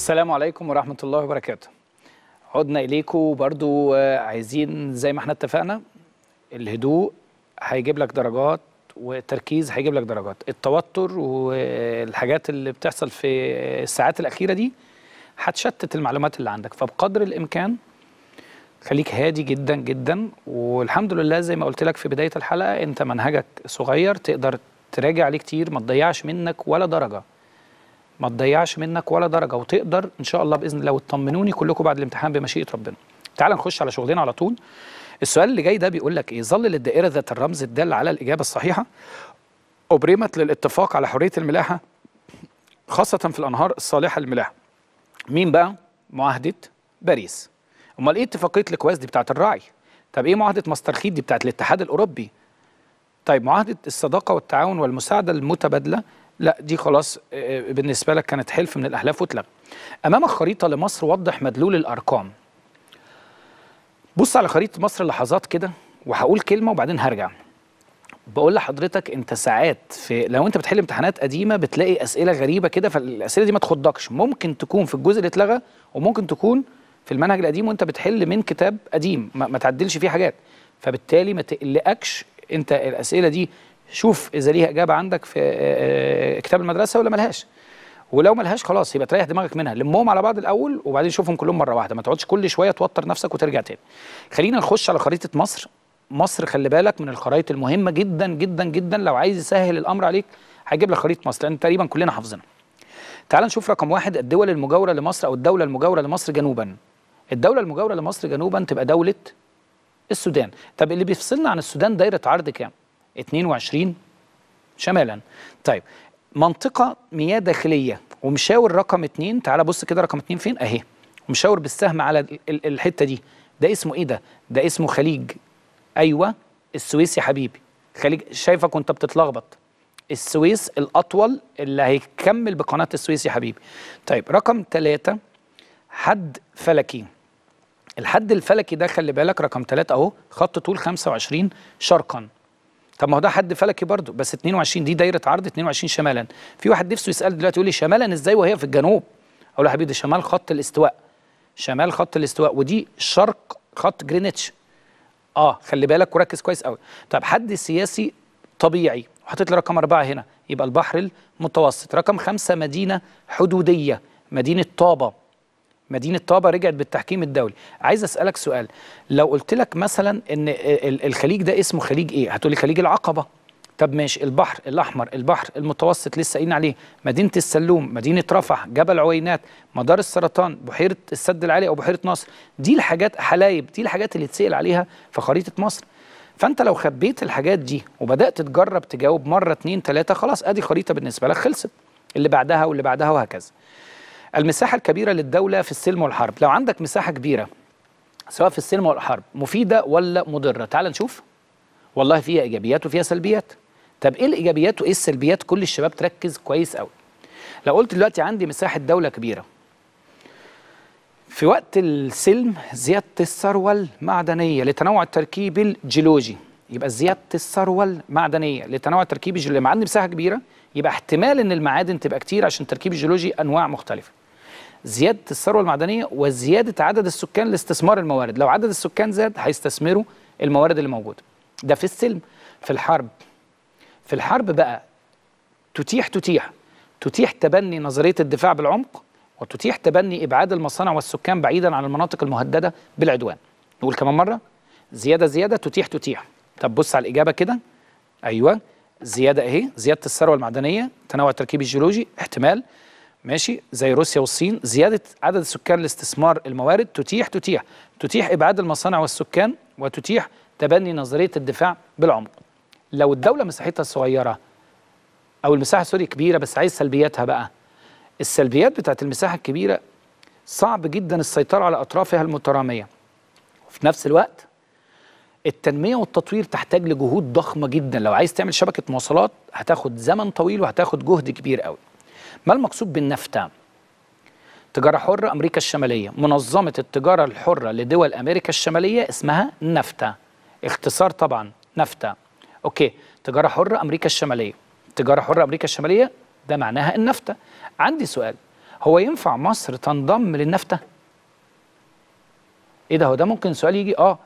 السلام عليكم ورحمة الله وبركاته عدنا إليكم برضو آه، عايزين زي ما احنا اتفقنا الهدوء هيجيب لك درجات والتركيز هيجيب لك درجات التوتر والحاجات اللي بتحصل في الساعات الأخيرة دي هتشتت المعلومات اللي عندك فبقدر الإمكان خليك هادي جدا جدا والحمد لله زي ما قلت لك في بداية الحلقة انت منهجك صغير تقدر تراجع عليه كتير ما تضيعش منك ولا درجة ما تضيعش منك ولا درجه وتقدر ان شاء الله باذن الله وتطمنوني كلكم بعد الامتحان بمشيئه ربنا. تعال نخش على شغلنا على طول. السؤال اللي جاي ده بيقول لك ايه؟ ظل للدائره ذات الرمز الدال على الاجابه الصحيحه ابرمت للاتفاق على حريه الملاحه خاصه في الانهار الصالحه للملاحه. مين بقى؟ معاهده باريس. امال ايه اتفاقيه الكواس دي بتاعت الراعي؟ طب ايه معاهده ماسترخيت دي بتاعت الاتحاد الاوروبي؟ طيب معاهده الصداقه والتعاون والمساعده المتبادله لا دي خلاص آه، بالنسبه لك كانت حلف من الاحلاف واتلغى. امامك خريطه لمصر وضح مدلول الارقام. بص على خريطه مصر لحظات كده وهقول كلمه وبعدين هرجع. بقول لحضرتك انت ساعات في لو انت بتحل امتحانات قديمه بتلاقي اسئله غريبه كده فالاسئله دي ما تخضكش ممكن تكون في الجزء اللي اتلغى وممكن تكون في المنهج القديم وانت بتحل من كتاب قديم ما, ما تعدلش فيه حاجات فبالتالي ما تقلقكش انت الاسئله دي شوف اذا ليها اجابه عندك في آه، آه، كتاب المدرسه ولا ملهاش ولو ملهاش خلاص يبقى تريح دماغك منها لمهم على بعض الاول وبعدين شوفهم كلهم مره واحده ما تقعدش كل شويه توتر نفسك وترجع تاني خلينا نخش على خريطه مصر مصر خلي بالك من الخرائط المهمه جدا جدا جدا لو عايز يسهل الامر عليك هيجيب لك خريطه مصر لان تقريبا كلنا حافظينها تعال نشوف رقم واحد الدول المجاوره لمصر او الدوله المجاوره لمصر جنوبا الدوله المجاوره لمصر جنوبا تبقى دوله السودان طب اللي بيفصلنا عن السودان دايره عرض كام 22 شمالا طيب منطقة مياه داخلية ومشاور رقم اتنين تعال بص كده رقم اتنين فين اهي ومشاور بالسهم على ال- ال- الحتة دي ده اسمه ايه ده ده اسمه خليج ايوه السويس يا حبيبي خليج شايفك وانت بتتلخبط السويس الاطول اللي هيكمل بقناة السويس يا حبيبي طيب رقم ثلاثة حد فلكي الحد الفلكي ده خلي بالك رقم ثلاثة اهو خط طول 25 شرقا طب ما هو ده حد فلكي برضه بس 22 دي دايره عرض 22 شمالا في واحد نفسه يسال دلوقتي يقول لي شمالا ازاي وهي في الجنوب اقول له يا حبيبي ده شمال خط الاستواء شمال خط الاستواء ودي شرق خط جرينتش اه خلي بالك وركز كويس قوي طب حد سياسي طبيعي وحطيت لي رقم أربعة هنا يبقى البحر المتوسط رقم خمسة مدينة حدودية مدينة طابة مدينة طابة رجعت بالتحكيم الدولي عايز أسألك سؤال لو قلت لك مثلا إن ال- الخليج ده اسمه خليج إيه هتقولي خليج العقبة طب ماشي البحر الأحمر البحر المتوسط لسه قايلين عليه مدينة السلوم مدينة رفح جبل عوينات مدار السرطان بحيرة السد العالي أو بحيرة ناصر دي الحاجات حلايب دي الحاجات اللي تسأل عليها في خريطة مصر فانت لو خبيت الحاجات دي وبدات تجرب تجاوب مره اتنين تلاته خلاص ادي خريطه بالنسبه لك خلصت اللي بعدها واللي بعدها وهكذا المساحه الكبيره للدوله في السلم والحرب لو عندك مساحه كبيره سواء في السلم والحرب مفيده ولا مضره تعال نشوف والله فيها ايجابيات وفيها سلبيات طب ايه الايجابيات وايه السلبيات كل الشباب تركز كويس قوي لو قلت دلوقتي عندي مساحه دوله كبيره في وقت السلم زيادة الثروة المعدنية لتنوع التركيب الجيولوجي يبقى زيادة الثروة المعدنية لتنوع التركيب الجيولوجي لما عندي مساحة كبيرة يبقى احتمال ان المعادن تبقى كتير عشان التركيب الجيولوجي انواع مختلفة زيادة الثروة المعدنية وزيادة عدد السكان لاستثمار الموارد لو عدد السكان زاد هيستثمروا الموارد اللي موجودة ده في السلم في الحرب في الحرب بقى تتيح تتيح تتيح تبني نظرية الدفاع بالعمق وتتيح تبني إبعاد المصانع والسكان بعيدا عن المناطق المهددة بالعدوان نقول كمان مرة زيادة زيادة تتيح تتيح طب بص على الإجابة كده أيوة زيادة أهي زيادة الثروة المعدنية تنوع التركيب الجيولوجي احتمال ماشي زي روسيا والصين زيادة عدد السكان لاستثمار الموارد تتيح تتيح تتيح إبعاد المصانع والسكان وتتيح تبني نظرية الدفاع بالعمق لو الدولة مساحتها صغيرة او المساحه سوري كبيره بس عايز سلبياتها بقى السلبيات بتاعت المساحه الكبيره صعب جدا السيطره على اطرافها المتراميه وفي نفس الوقت التنميه والتطوير تحتاج لجهود ضخمه جدا لو عايز تعمل شبكه مواصلات هتاخد زمن طويل وهتاخد جهد كبير قوي ما المقصود بالنفتا تجاره حره امريكا الشماليه منظمه التجاره الحره لدول امريكا الشماليه اسمها نفتا اختصار طبعا نفتا اوكي تجاره حره امريكا الشماليه تجاره حره امريكا الشماليه ده معناها النفتا عندي سؤال هو ينفع مصر تنضم للنفتا ايه ده هو ده ممكن سؤال يجي اه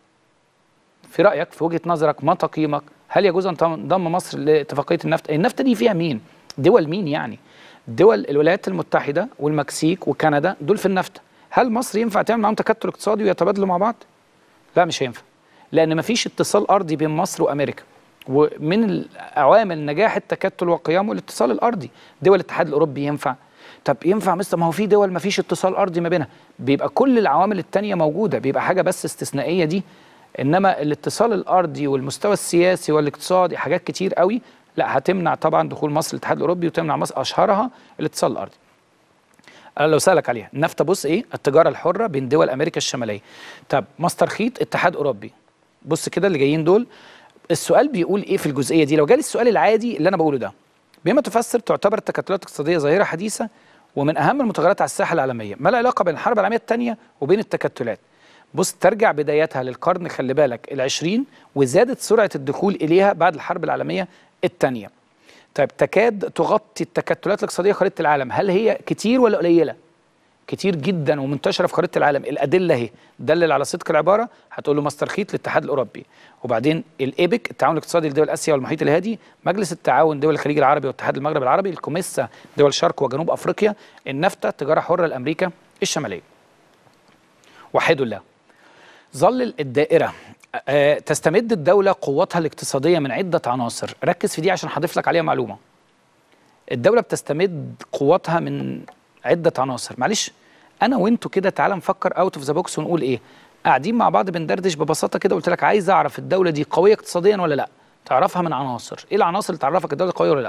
في رايك في وجهه نظرك ما تقييمك هل يجوز ان تنضم مصر لاتفاقيه النفط النفط دي فيها مين دول مين يعني دول الولايات المتحده والمكسيك وكندا دول في النفط هل مصر ينفع تعمل معاهم تكتل اقتصادي ويتبادلوا مع بعض لا مش هينفع لان مفيش اتصال ارضي بين مصر وامريكا ومن عوامل نجاح التكتل وقيامه الاتصال الارضي دول الاتحاد الاوروبي ينفع طب ينفع مثل ما هو في دول ما فيش اتصال ارضي ما بينها بيبقى كل العوامل التانية موجوده بيبقى حاجه بس استثنائيه دي انما الاتصال الارضي والمستوى السياسي والاقتصادي حاجات كتير قوي لا هتمنع طبعا دخول مصر الاتحاد الاوروبي وتمنع مصر اشهرها الاتصال الارضي انا لو سالك عليها النفط بص ايه التجاره الحره بين دول امريكا الشماليه طب ماستر خيط اتحاد اوروبي بص كده اللي جايين دول السؤال بيقول ايه في الجزئيه دي لو جالي السؤال العادي اللي انا بقوله ده بما تفسر تعتبر التكتلات الاقتصاديه ظاهره حديثه ومن اهم المتغيرات على الساحه العالميه ما العلاقه بين الحرب العالميه الثانيه وبين التكتلات بص ترجع بدايتها للقرن خلي بالك العشرين وزادت سرعه الدخول اليها بعد الحرب العالميه الثانيه طيب تكاد تغطي التكتلات الاقتصاديه خريطه العالم هل هي كتير ولا قليله كتير جدا ومنتشره في خريطه العالم الادله اهي دلل على صدق العباره هتقول له ماستر خيط للاتحاد الاوروبي وبعدين الايبك التعاون الاقتصادي لدول اسيا والمحيط الهادي مجلس التعاون دول الخليج العربي واتحاد المغرب العربي الكوميسا دول شرق وجنوب افريقيا النفتا تجاره حره لامريكا الشماليه وحدوا الله ظل الدائره أه تستمد الدوله قوتها الاقتصاديه من عده عناصر ركز في دي عشان هضيف لك عليها معلومه الدوله بتستمد قوتها من عده عناصر معلش انا وانتوا كده تعالى نفكر اوت اوف ذا بوكس ونقول ايه قاعدين مع بعض بندردش ببساطه كده قلت لك عايز اعرف الدوله دي قويه اقتصاديا ولا لا تعرفها من عناصر ايه العناصر اللي تعرفك الدوله قويه ولا لا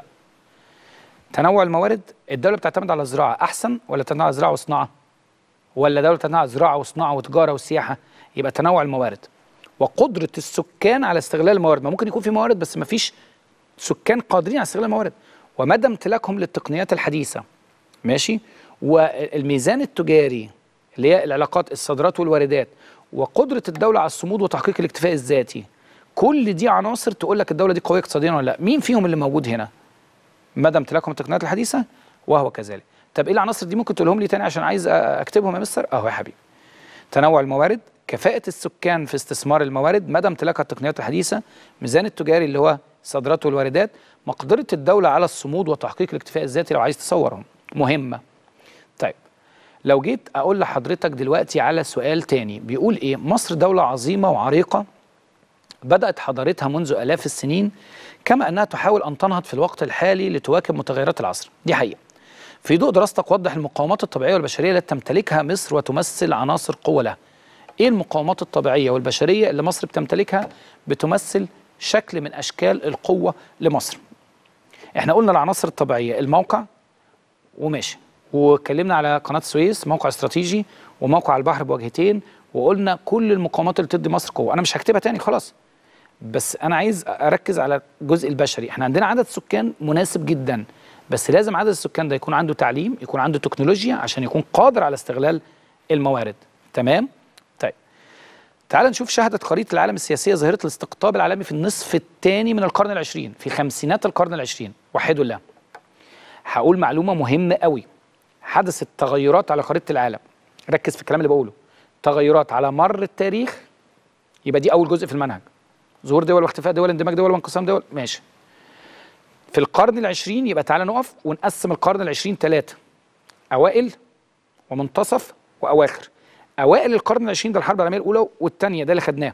تنوع الموارد الدوله بتعتمد على الزراعه احسن ولا بتعتمد على زراعه وصناعه ولا دوله بتعتمد على زراعه وصناعه وتجاره وسياحه يبقى تنوع الموارد وقدره السكان على استغلال الموارد ما ممكن يكون في موارد بس ما فيش سكان قادرين على استغلال الموارد ومدى امتلاكهم للتقنيات الحديثه ماشي والميزان التجاري اللي هي العلاقات الصادرات والواردات وقدره الدوله على الصمود وتحقيق الاكتفاء الذاتي كل دي عناصر تقول لك الدوله دي قويه اقتصاديا ولا لا مين فيهم اللي موجود هنا مدى امتلاكهم التقنيات الحديثه وهو كذلك طب ايه العناصر دي ممكن تقولهم لي تاني عشان عايز اكتبهم يا مستر اهو يا حبيبي تنوع الموارد كفاءة السكان في استثمار الموارد مدى امتلاكها التقنيات الحديثة ميزان التجاري اللي هو الصادرات والواردات مقدرة الدولة على الصمود وتحقيق الاكتفاء الذاتي لو عايز تصورهم مهمة طيب لو جيت أقول لحضرتك دلوقتي على سؤال تاني بيقول إيه مصر دولة عظيمة وعريقة بدأت حضارتها منذ آلاف السنين كما أنها تحاول أن تنهض في الوقت الحالي لتواكب متغيرات العصر دي حقيقة في ضوء دراستك وضح المقاومات الطبيعية والبشرية التي تمتلكها مصر وتمثل عناصر قوة لها ايه المقاومات الطبيعيه والبشريه اللي مصر بتمتلكها بتمثل شكل من اشكال القوه لمصر احنا قلنا العناصر الطبيعيه الموقع وماشي واتكلمنا على قناه السويس موقع استراتيجي وموقع على البحر بوجهتين وقلنا كل المقاومات اللي بتدي مصر قوه انا مش هكتبها تاني خلاص بس انا عايز اركز على الجزء البشري احنا عندنا عدد سكان مناسب جدا بس لازم عدد السكان ده يكون عنده تعليم يكون عنده تكنولوجيا عشان يكون قادر على استغلال الموارد تمام تعال نشوف شهدت خريطة العالم السياسية ظاهرة الاستقطاب العالمي في النصف الثاني من القرن العشرين في خمسينات القرن العشرين وحدوا الله هقول معلومة مهمة قوي حدثت تغيرات على خريطة العالم ركز في الكلام اللي بقوله تغيرات على مر التاريخ يبقى دي أول جزء في المنهج ظهور دول واختفاء دول اندماج دول وانقسام دول ماشي في القرن العشرين يبقى تعالى نقف ونقسم القرن العشرين ثلاثة أوائل ومنتصف وأواخر اوائل القرن العشرين ده الحرب العالميه الاولى والثانيه ده اللي خدناه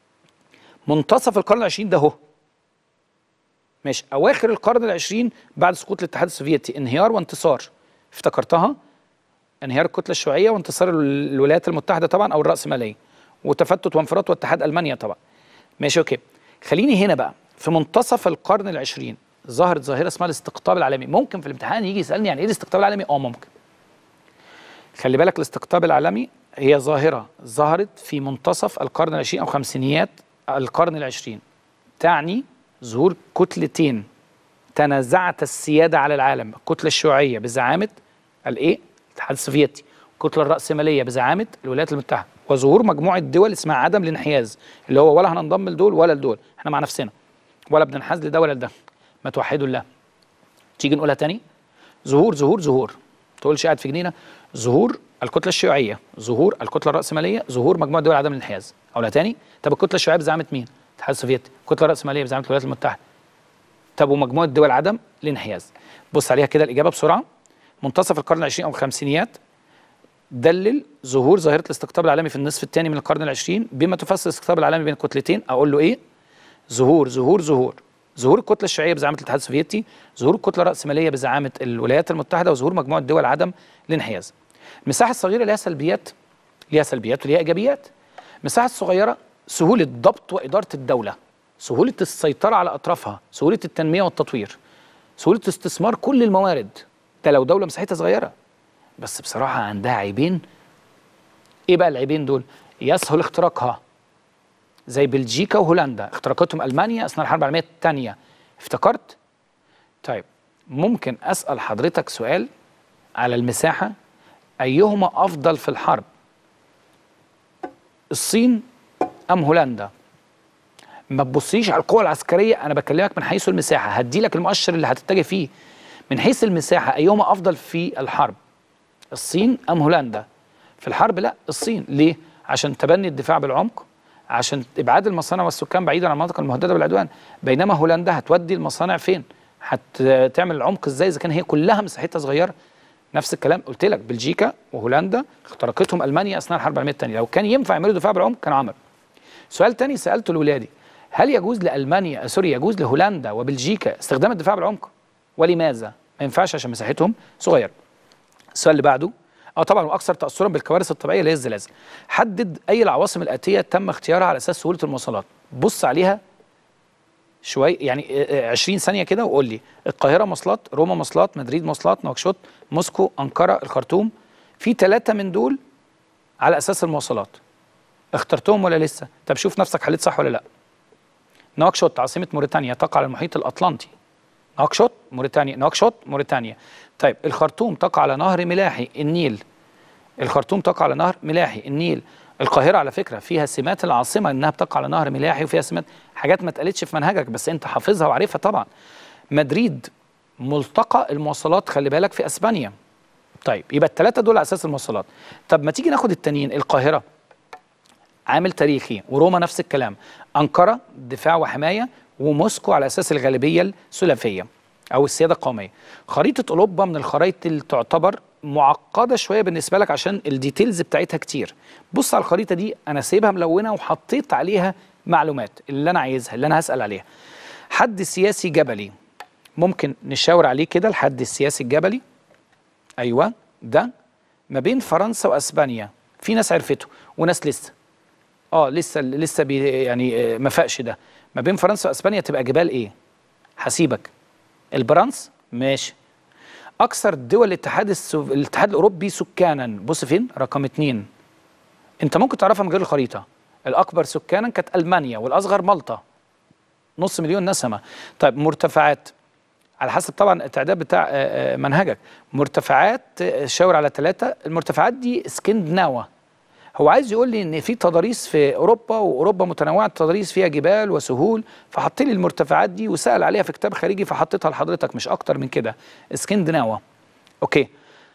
منتصف القرن العشرين ده اهو ماشي اواخر القرن العشرين بعد سقوط الاتحاد السوفيتي انهيار وانتصار افتكرتها انهيار الكتله الشيوعيه وانتصار الولايات المتحده طبعا او الراسماليه وتفتت وانفراط واتحاد المانيا طبعا ماشي اوكي خليني هنا بقى في منتصف القرن العشرين ظهرت ظاهره اسمها الاستقطاب العالمي ممكن في الامتحان يجي يسالني يعني ايه الاستقطاب العالمي اه ممكن خلي بالك الاستقطاب العالمي هي ظاهرة ظهرت في منتصف القرن العشرين أو خمسينيات القرن العشرين تعني ظهور كتلتين تنازعت السيادة على العالم الكتلة الشيوعية بزعامة الإيه؟ الاتحاد السوفيتي الكتلة الرأسمالية بزعامة الولايات المتحدة وظهور مجموعة دول اسمها عدم الانحياز اللي هو ولا هننضم لدول ولا لدول احنا مع نفسنا ولا بننحاز لده ولا لده ما توحدوا الله تيجي نقولها تاني ظهور ظهور ظهور تقولش قاعد في جنينه ظهور الكتله الشيوعيه ظهور الكتله الراسماليه ظهور مجموعه دول عدم الانحياز اقولها تاني طب الكتله الشيوعيه بزعامه مين الاتحاد السوفيتي الكتله الراسماليه بزعامه الولايات المتحده طب ومجموعه دول عدم الانحياز بص عليها كده الاجابه بسرعه منتصف القرن العشرين او الخمسينيات دلل ظهور ظاهره الاستقطاب العالمي في النصف الثاني من القرن العشرين بما تفسر الاستقطاب العالمي بين كتلتين اقول له ايه ظهور ظهور ظهور ظهور الكتله الشيوعيه بزعامه الاتحاد السوفيتي ظهور الكتله الراسماليه بزعامه الولايات المتحده وظهور مجموعه دول عدم الانحياز المساحه الصغيره ليها سلبيات ليها سلبيات وليها ايجابيات المساحه الصغيره سهوله ضبط واداره الدوله سهوله السيطره على اطرافها سهوله التنميه والتطوير سهوله استثمار كل الموارد ده لو دوله مساحتها صغيره بس بصراحه عندها عيبين ايه بقى العيبين دول يسهل اختراقها زي بلجيكا وهولندا اخترقتهم المانيا اثناء الحرب العالميه الثانيه افتكرت طيب ممكن اسال حضرتك سؤال على المساحه ايهما افضل في الحرب الصين ام هولندا ما تبصيش على القوة العسكرية أنا بكلمك من حيث المساحة هدي لك المؤشر اللي هتتجه فيه من حيث المساحة أيهما أفضل في الحرب الصين أم هولندا في الحرب لا الصين ليه عشان تبني الدفاع بالعمق عشان ابعاد المصانع والسكان بعيدا عن المناطق المهدده بالعدوان بينما هولندا هتودي المصانع فين هتعمل العمق ازاي اذا كان هي كلها مساحتها صغيره نفس الكلام قلت لك بلجيكا وهولندا اخترقتهم المانيا اثناء الحرب العالميه الثانيه لو كان ينفع يعملوا دفاع بالعمق كانوا عملوا سؤال تاني سالته لاولادي هل يجوز لالمانيا سوري يجوز لهولندا وبلجيكا استخدام الدفاع بالعمق ولماذا ما ينفعش عشان مساحتهم صغيره السؤال اللي بعده اه طبعا واكثر تاثرا بالكوارث الطبيعيه اللي هي الزلازل حدد اي العواصم الاتيه تم اختيارها على اساس سهوله المواصلات بص عليها شوي يعني آه، آه، 20 ثانيه كده وقول لي القاهره مواصلات روما مواصلات مدريد مواصلات نواكشوط موسكو انقره الخرطوم في ثلاثه من دول على اساس المواصلات اخترتهم ولا لسه طب شوف نفسك حليت صح ولا لا نواكشوط عاصمه موريتانيا تقع على المحيط الاطلنطي نواكشوط موريتانيا نواكشوط موريتانيا طيب الخرطوم تقع على نهر ملاحي النيل الخرطوم تقع على نهر ملاحي النيل القاهرة على فكرة فيها سمات العاصمة إنها بتقع على نهر ملاحي وفيها سمات حاجات ما اتقالتش في منهجك بس أنت حافظها وعارفها طبعا مدريد ملتقى المواصلات خلي بالك في أسبانيا طيب يبقى الثلاثة دول على أساس المواصلات طب ما تيجي ناخد التانيين القاهرة عامل تاريخي وروما نفس الكلام أنقرة دفاع وحماية وموسكو على أساس الغالبية الثلاثية أو السيادة القومية خريطة أوروبا من الخرائط اللي تعتبر معقدة شوية بالنسبة لك عشان الديتيلز بتاعتها كتير بص على الخريطة دي أنا سايبها ملونة وحطيت عليها معلومات اللي أنا عايزها اللي أنا هسأل عليها حد سياسي جبلي ممكن نشاور عليه كده الحد السياسي الجبلي أيوة ده ما بين فرنسا وأسبانيا في ناس عرفته وناس لسه اه لسه لسه بي يعني آه، ما فاقش ده ما بين فرنسا واسبانيا تبقى جبال ايه هسيبك البرانس ماشي اكثر دول الاتحاد السو... الاتحاد الاوروبي سكانا بص فين رقم اتنين انت ممكن تعرفها من غير الخريطه الاكبر سكانا كانت المانيا والاصغر مالطا نص مليون نسمه طيب مرتفعات على حسب طبعا التعداد بتاع آه، آه، منهجك مرتفعات آه، شاور على ثلاثه المرتفعات دي اسكندناوه هو عايز يقول لي ان في تضاريس في اوروبا واوروبا متنوعه التضاريس فيها جبال وسهول فحط لي المرتفعات دي وسال عليها في كتاب خارجي فحطيتها لحضرتك مش اكتر من كده اسكندناوه اوكي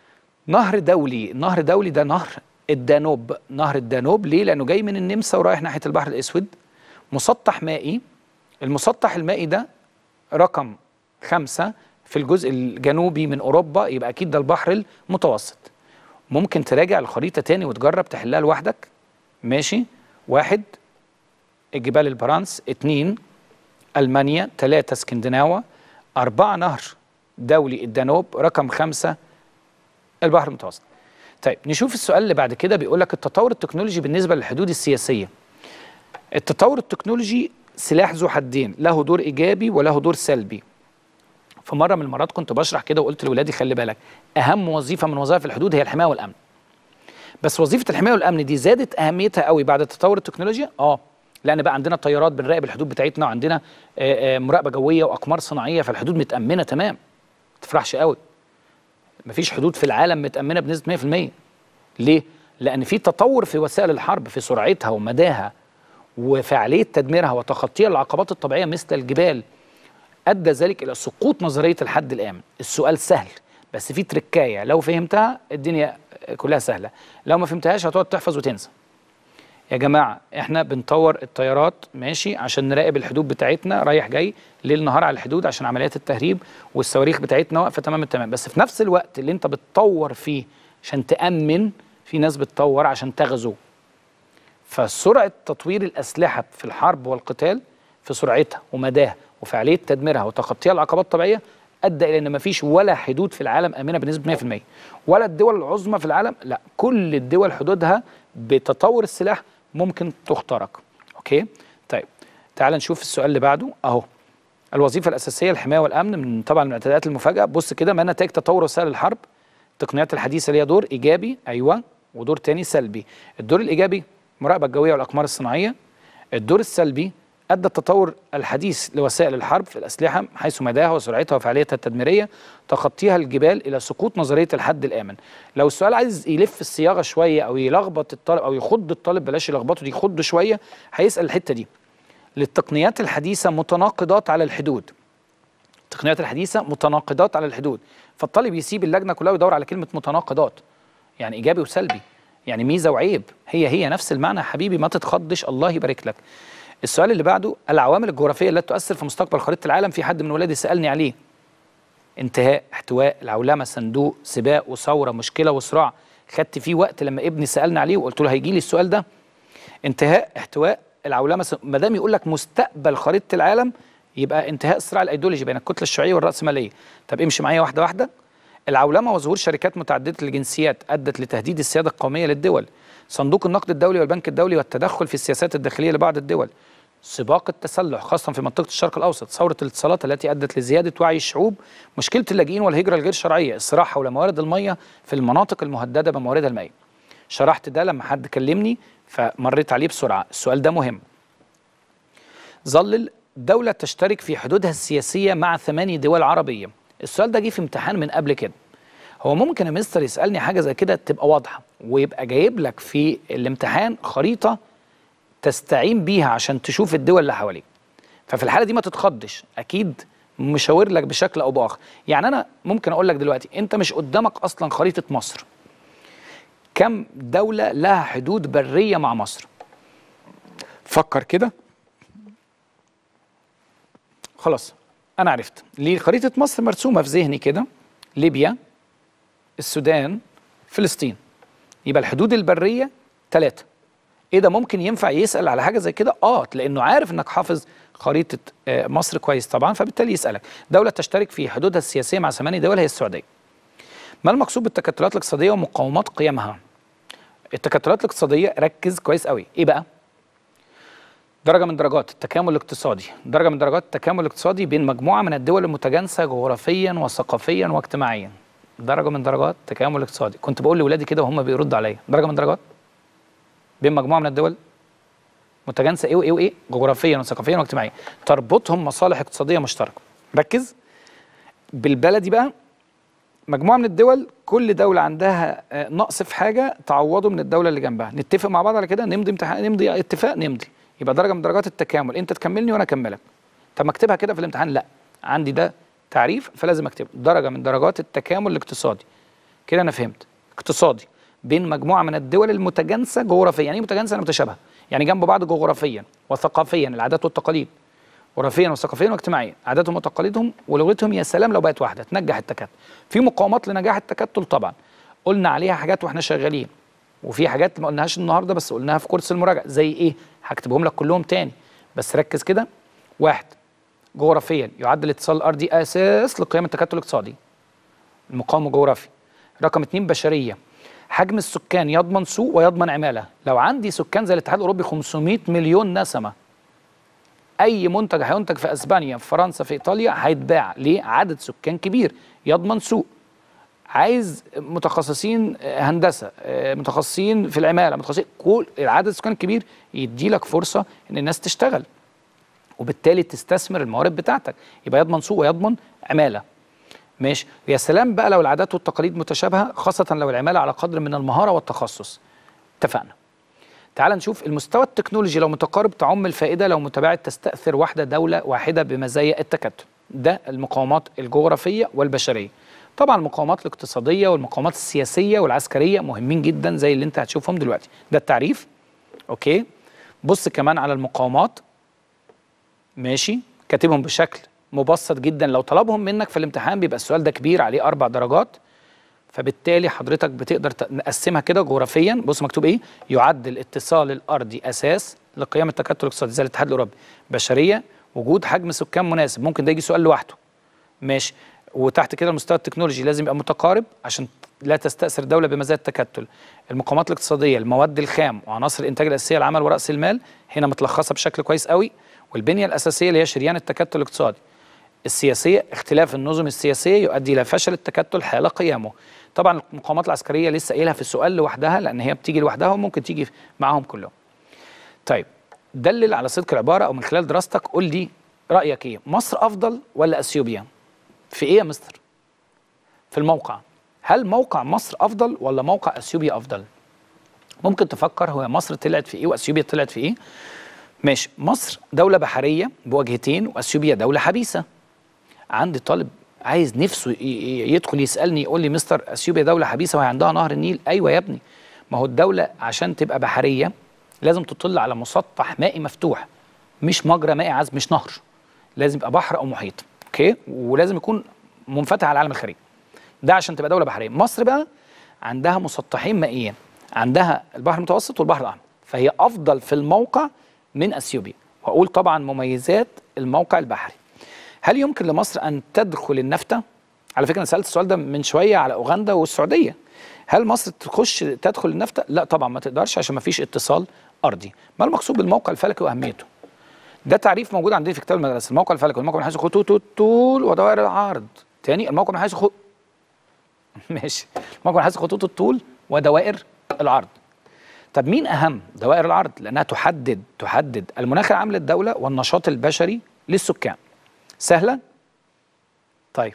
نهر دولي نهر دولي ده نهر الدانوب نهر الدانوب ليه لانه جاي من النمسا ورايح ناحيه البحر الاسود مسطح مائي المسطح المائي ده رقم خمسة في الجزء الجنوبي من أوروبا يبقى أكيد ده البحر المتوسط ممكن تراجع الخريطة تاني وتجرب تحلها لوحدك ماشي واحد الجبال البرانس اتنين ألمانيا تلاتة اسكندناوة أربعة نهر دولي الدانوب رقم خمسة البحر المتوسط طيب نشوف السؤال اللي بعد كده بيقول لك التطور التكنولوجي بالنسبة للحدود السياسية التطور التكنولوجي سلاح ذو حدين له دور إيجابي وله دور سلبي في مره من المرات كنت بشرح كده وقلت لاولادي خلي بالك اهم وظيفه من وظائف الحدود هي الحمايه والامن بس وظيفه الحمايه والامن دي زادت اهميتها قوي بعد تطور التكنولوجيا اه لان بقى عندنا طيارات بنراقب الحدود بتاعتنا وعندنا آه، آه، مراقبه جويه واقمار صناعيه فالحدود متامنه تمام ما تفرحش قوي مفيش حدود في العالم متامنه بنسبه 100% ليه لان في تطور في وسائل الحرب في سرعتها ومداها وفعاليه تدميرها وتخطيها العقبات الطبيعيه مثل الجبال ادى ذلك الى سقوط نظريه الحد الامن السؤال سهل بس في تركايه لو فهمتها الدنيا كلها سهله لو ما فهمتهاش هتقعد تحفظ وتنسى يا جماعه احنا بنطور الطيارات ماشي عشان نراقب الحدود بتاعتنا رايح جاي ليل نهار على الحدود عشان عمليات التهريب والصواريخ بتاعتنا واقفه تمام التمام بس في نفس الوقت اللي انت بتطور فيه عشان تامن في ناس بتطور عشان تغزو فسرعه تطوير الاسلحه في الحرب والقتال في سرعتها ومداها وفعاليه تدميرها وتخطيها العقبات الطبيعيه ادى الى ان مفيش ولا حدود في العالم امنه بنسبه 100% ولا الدول العظمى في العالم لا كل الدول حدودها بتطور السلاح ممكن تخترق اوكي طيب تعال نشوف السؤال اللي بعده اهو الوظيفه الاساسيه الحمايه والامن من طبعا من الاعتداءات المفاجئه بص كده ما نتائج تطور وسائل الحرب التقنيات الحديثه ليها دور ايجابي ايوه ودور تاني سلبي الدور الايجابي المراقبه الجويه والاقمار الصناعيه الدور السلبي ادى التطور الحديث لوسائل الحرب في الاسلحه حيث مداها وسرعتها وفعاليتها التدميريه تخطيها الجبال الى سقوط نظريه الحد الامن لو السؤال عايز يلف الصياغه شويه او يلخبط الطالب او يخض الطالب بلاش يلخبطه دي يخضه شويه هيسال الحته دي للتقنيات الحديثه متناقضات على الحدود التقنيات الحديثه متناقضات على الحدود فالطالب يسيب اللجنه كلها ويدور على كلمه متناقضات يعني ايجابي وسلبي يعني ميزه وعيب هي هي نفس المعنى يا حبيبي ما تتخضش الله يبارك لك السؤال اللي بعده العوامل الجغرافيه التي تؤثر في مستقبل خريطه العالم في حد من ولادي سالني عليه انتهاء احتواء العولمه صندوق سباق وثوره مشكله وصراع خدت فيه وقت لما ابني سالني عليه وقلت له هيجي لي السؤال ده انتهاء احتواء العولمه ما دام يقول لك مستقبل خريطه العالم يبقى انتهاء الصراع الايديولوجي بين الكتله الشيوعيه والراسماليه طب امشي معايا واحده واحده العولمه وظهور شركات متعدده الجنسيات ادت لتهديد السياده القوميه للدول صندوق النقد الدولي والبنك الدولي والتدخل في السياسات الداخليه لبعض الدول سباق التسلح خاصة في منطقة الشرق الأوسط ثورة الاتصالات التي أدت لزيادة وعي الشعوب مشكلة اللاجئين والهجرة الغير شرعية الصراع حول موارد المية في المناطق المهددة بمواردها المائية شرحت ده لما حد كلمني فمريت عليه بسرعة السؤال ده مهم ظل دولة تشترك في حدودها السياسية مع ثماني دول عربية السؤال ده جه في امتحان من قبل كده هو ممكن يا مستر يسألني حاجة زي كده تبقى واضحة ويبقى جايب لك في الامتحان خريطة تستعين بيها عشان تشوف الدول اللي حواليك ففي الحاله دي ما تتخضش اكيد مشاور لك بشكل او باخر يعني انا ممكن اقول لك دلوقتي انت مش قدامك اصلا خريطه مصر كم دوله لها حدود بريه مع مصر فكر كده خلاص انا عرفت ليه خريطه مصر مرسومه في ذهني كده ليبيا السودان فلسطين يبقى الحدود البريه ثلاثه ايه ده ممكن ينفع يسال على حاجه زي كده اه لانه عارف انك حافظ خريطه آه مصر كويس طبعا فبالتالي يسالك دوله تشترك في حدودها السياسيه مع ثماني دول هي السعوديه ما المقصود بالتكتلات الاقتصاديه ومقاومات قيمها التكتلات الاقتصاديه ركز كويس قوي ايه بقى درجه من درجات التكامل الاقتصادي درجه من درجات التكامل الاقتصادي بين مجموعه من الدول المتجانسه جغرافيا وثقافيا واجتماعيا درجه من درجات التكامل الاقتصادي كنت بقول لاولادي كده وهم بيردوا عليا درجه من درجات بين مجموعه من الدول متجانسه ايه وايه وايه جغرافيا وثقافيا واجتماعيا تربطهم مصالح اقتصاديه مشتركه ركز بالبلدي بقى مجموعه من الدول كل دوله عندها نقص في حاجه تعوضه من الدوله اللي جنبها نتفق مع بعض على كده نمضي امتحان نمضي اتفاق نمضي يبقى درجه من درجات التكامل انت تكملني وانا اكملك طب ما اكتبها كده في الامتحان لا عندي ده تعريف فلازم اكتبه درجه من درجات التكامل الاقتصادي كده انا فهمت اقتصادي بين مجموعه من الدول المتجانسه جغرافيا يعني ايه متجانسه يعني متشابهه يعني جنب بعض جغرافيا وثقافيا العادات والتقاليد جغرافيا وثقافيا واجتماعيا عاداتهم وتقاليدهم ولغتهم يا سلام لو بقت واحده تنجح التكتل في مقاومات لنجاح التكتل طبعا قلنا عليها حاجات واحنا شغالين وفي حاجات ما قلناهاش النهارده بس قلناها في كورس المراجعه زي ايه هكتبهم لك كلهم تاني بس ركز كده واحد جغرافيا يعد الاتصال الارضي اساس لقيام التكتل الاقتصادي المقاومه الجغرافي رقم اثنين بشريه حجم السكان يضمن سوق ويضمن عماله لو عندي سكان زي الاتحاد الاوروبي 500 مليون نسمه اي منتج هينتج في اسبانيا في فرنسا في ايطاليا هيتباع ليه عدد سكان كبير يضمن سوق عايز متخصصين هندسه متخصصين في العماله متخصصين كل العدد السكان الكبير يدي لك فرصه ان الناس تشتغل وبالتالي تستثمر الموارد بتاعتك يبقى يضمن سوق ويضمن عماله ماشي يا سلام بقى لو العادات والتقاليد متشابهه خاصه لو العماله على قدر من المهاره والتخصص اتفقنا تعال نشوف المستوى التكنولوجي لو متقارب تعم الفائده لو متباعد تستاثر واحده دوله واحده بمزايا التكتل ده المقاومات الجغرافيه والبشريه طبعا المقاومات الاقتصاديه والمقاومات السياسيه والعسكريه مهمين جدا زي اللي انت هتشوفهم دلوقتي ده التعريف اوكي بص كمان على المقاومات ماشي كاتبهم بشكل مبسط جدا لو طلبهم منك في الامتحان بيبقى السؤال ده كبير عليه اربع درجات فبالتالي حضرتك بتقدر نقسمها كده جغرافيا بص مكتوب ايه يعد الاتصال الارضي اساس لقيام التكتل الاقتصادي زي الاتحاد الاوروبي بشريه وجود حجم سكان مناسب ممكن ده يجي سؤال لوحده ماشي وتحت كده المستوى التكنولوجي لازم يبقى متقارب عشان لا تستأثر الدولة بمزايا التكتل المقاومات الاقتصادية المواد الخام وعناصر الإنتاج الأساسية العمل ورأس المال هنا متلخصة بشكل كويس قوي والبنية الأساسية اللي هي شريان التكتل الاقتصادي السياسية اختلاف النظم السياسية يؤدي إلى فشل التكتل حال قيامه طبعا المقاومات العسكرية لسه قايلها في السؤال لوحدها لأن هي بتيجي لوحدها وممكن تيجي معاهم كلهم طيب دلل على صدق العبارة أو من خلال دراستك قول لي رأيك إيه مصر أفضل ولا أثيوبيا في إيه يا مستر في الموقع هل موقع مصر أفضل ولا موقع أثيوبيا أفضل ممكن تفكر هو مصر طلعت في إيه وأثيوبيا طلعت في إيه ماشي مصر دولة بحرية بوجهتين وأثيوبيا دولة حبيسة عندي طالب عايز نفسه يدخل يسالني يقول لي مستر اثيوبيا دوله حبيسه وهي عندها نهر النيل ايوه يا ابني ما هو الدوله عشان تبقى بحريه لازم تطل على مسطح مائي مفتوح مش مجرى مائي عذب مش نهر لازم يبقى بحر او محيط اوكي ولازم يكون منفتح على العالم الخارجي ده عشان تبقى دوله بحريه مصر بقى عندها مسطحين مائيين عندها البحر المتوسط والبحر الاحمر فهي افضل في الموقع من اثيوبيا واقول طبعا مميزات الموقع البحري هل يمكن لمصر ان تدخل النفطه على فكره انا سالت السؤال ده من شويه على اوغندا والسعوديه هل مصر تخش تدخل النفطه لا طبعا ما تقدرش عشان ما فيش اتصال ارضي ما المقصود بالموقع الفلكي واهميته ده تعريف موجود عندنا في كتاب المدرسه الموقع الفلكي والموقع من حيث خطوط الطول ودوائر العرض تاني الموقع من حيث خ... ماشي الموقع من حيث خطوط الطول ودوائر العرض طب مين اهم دوائر العرض لانها تحدد تحدد المناخ العام للدوله والنشاط البشري للسكان سهله طيب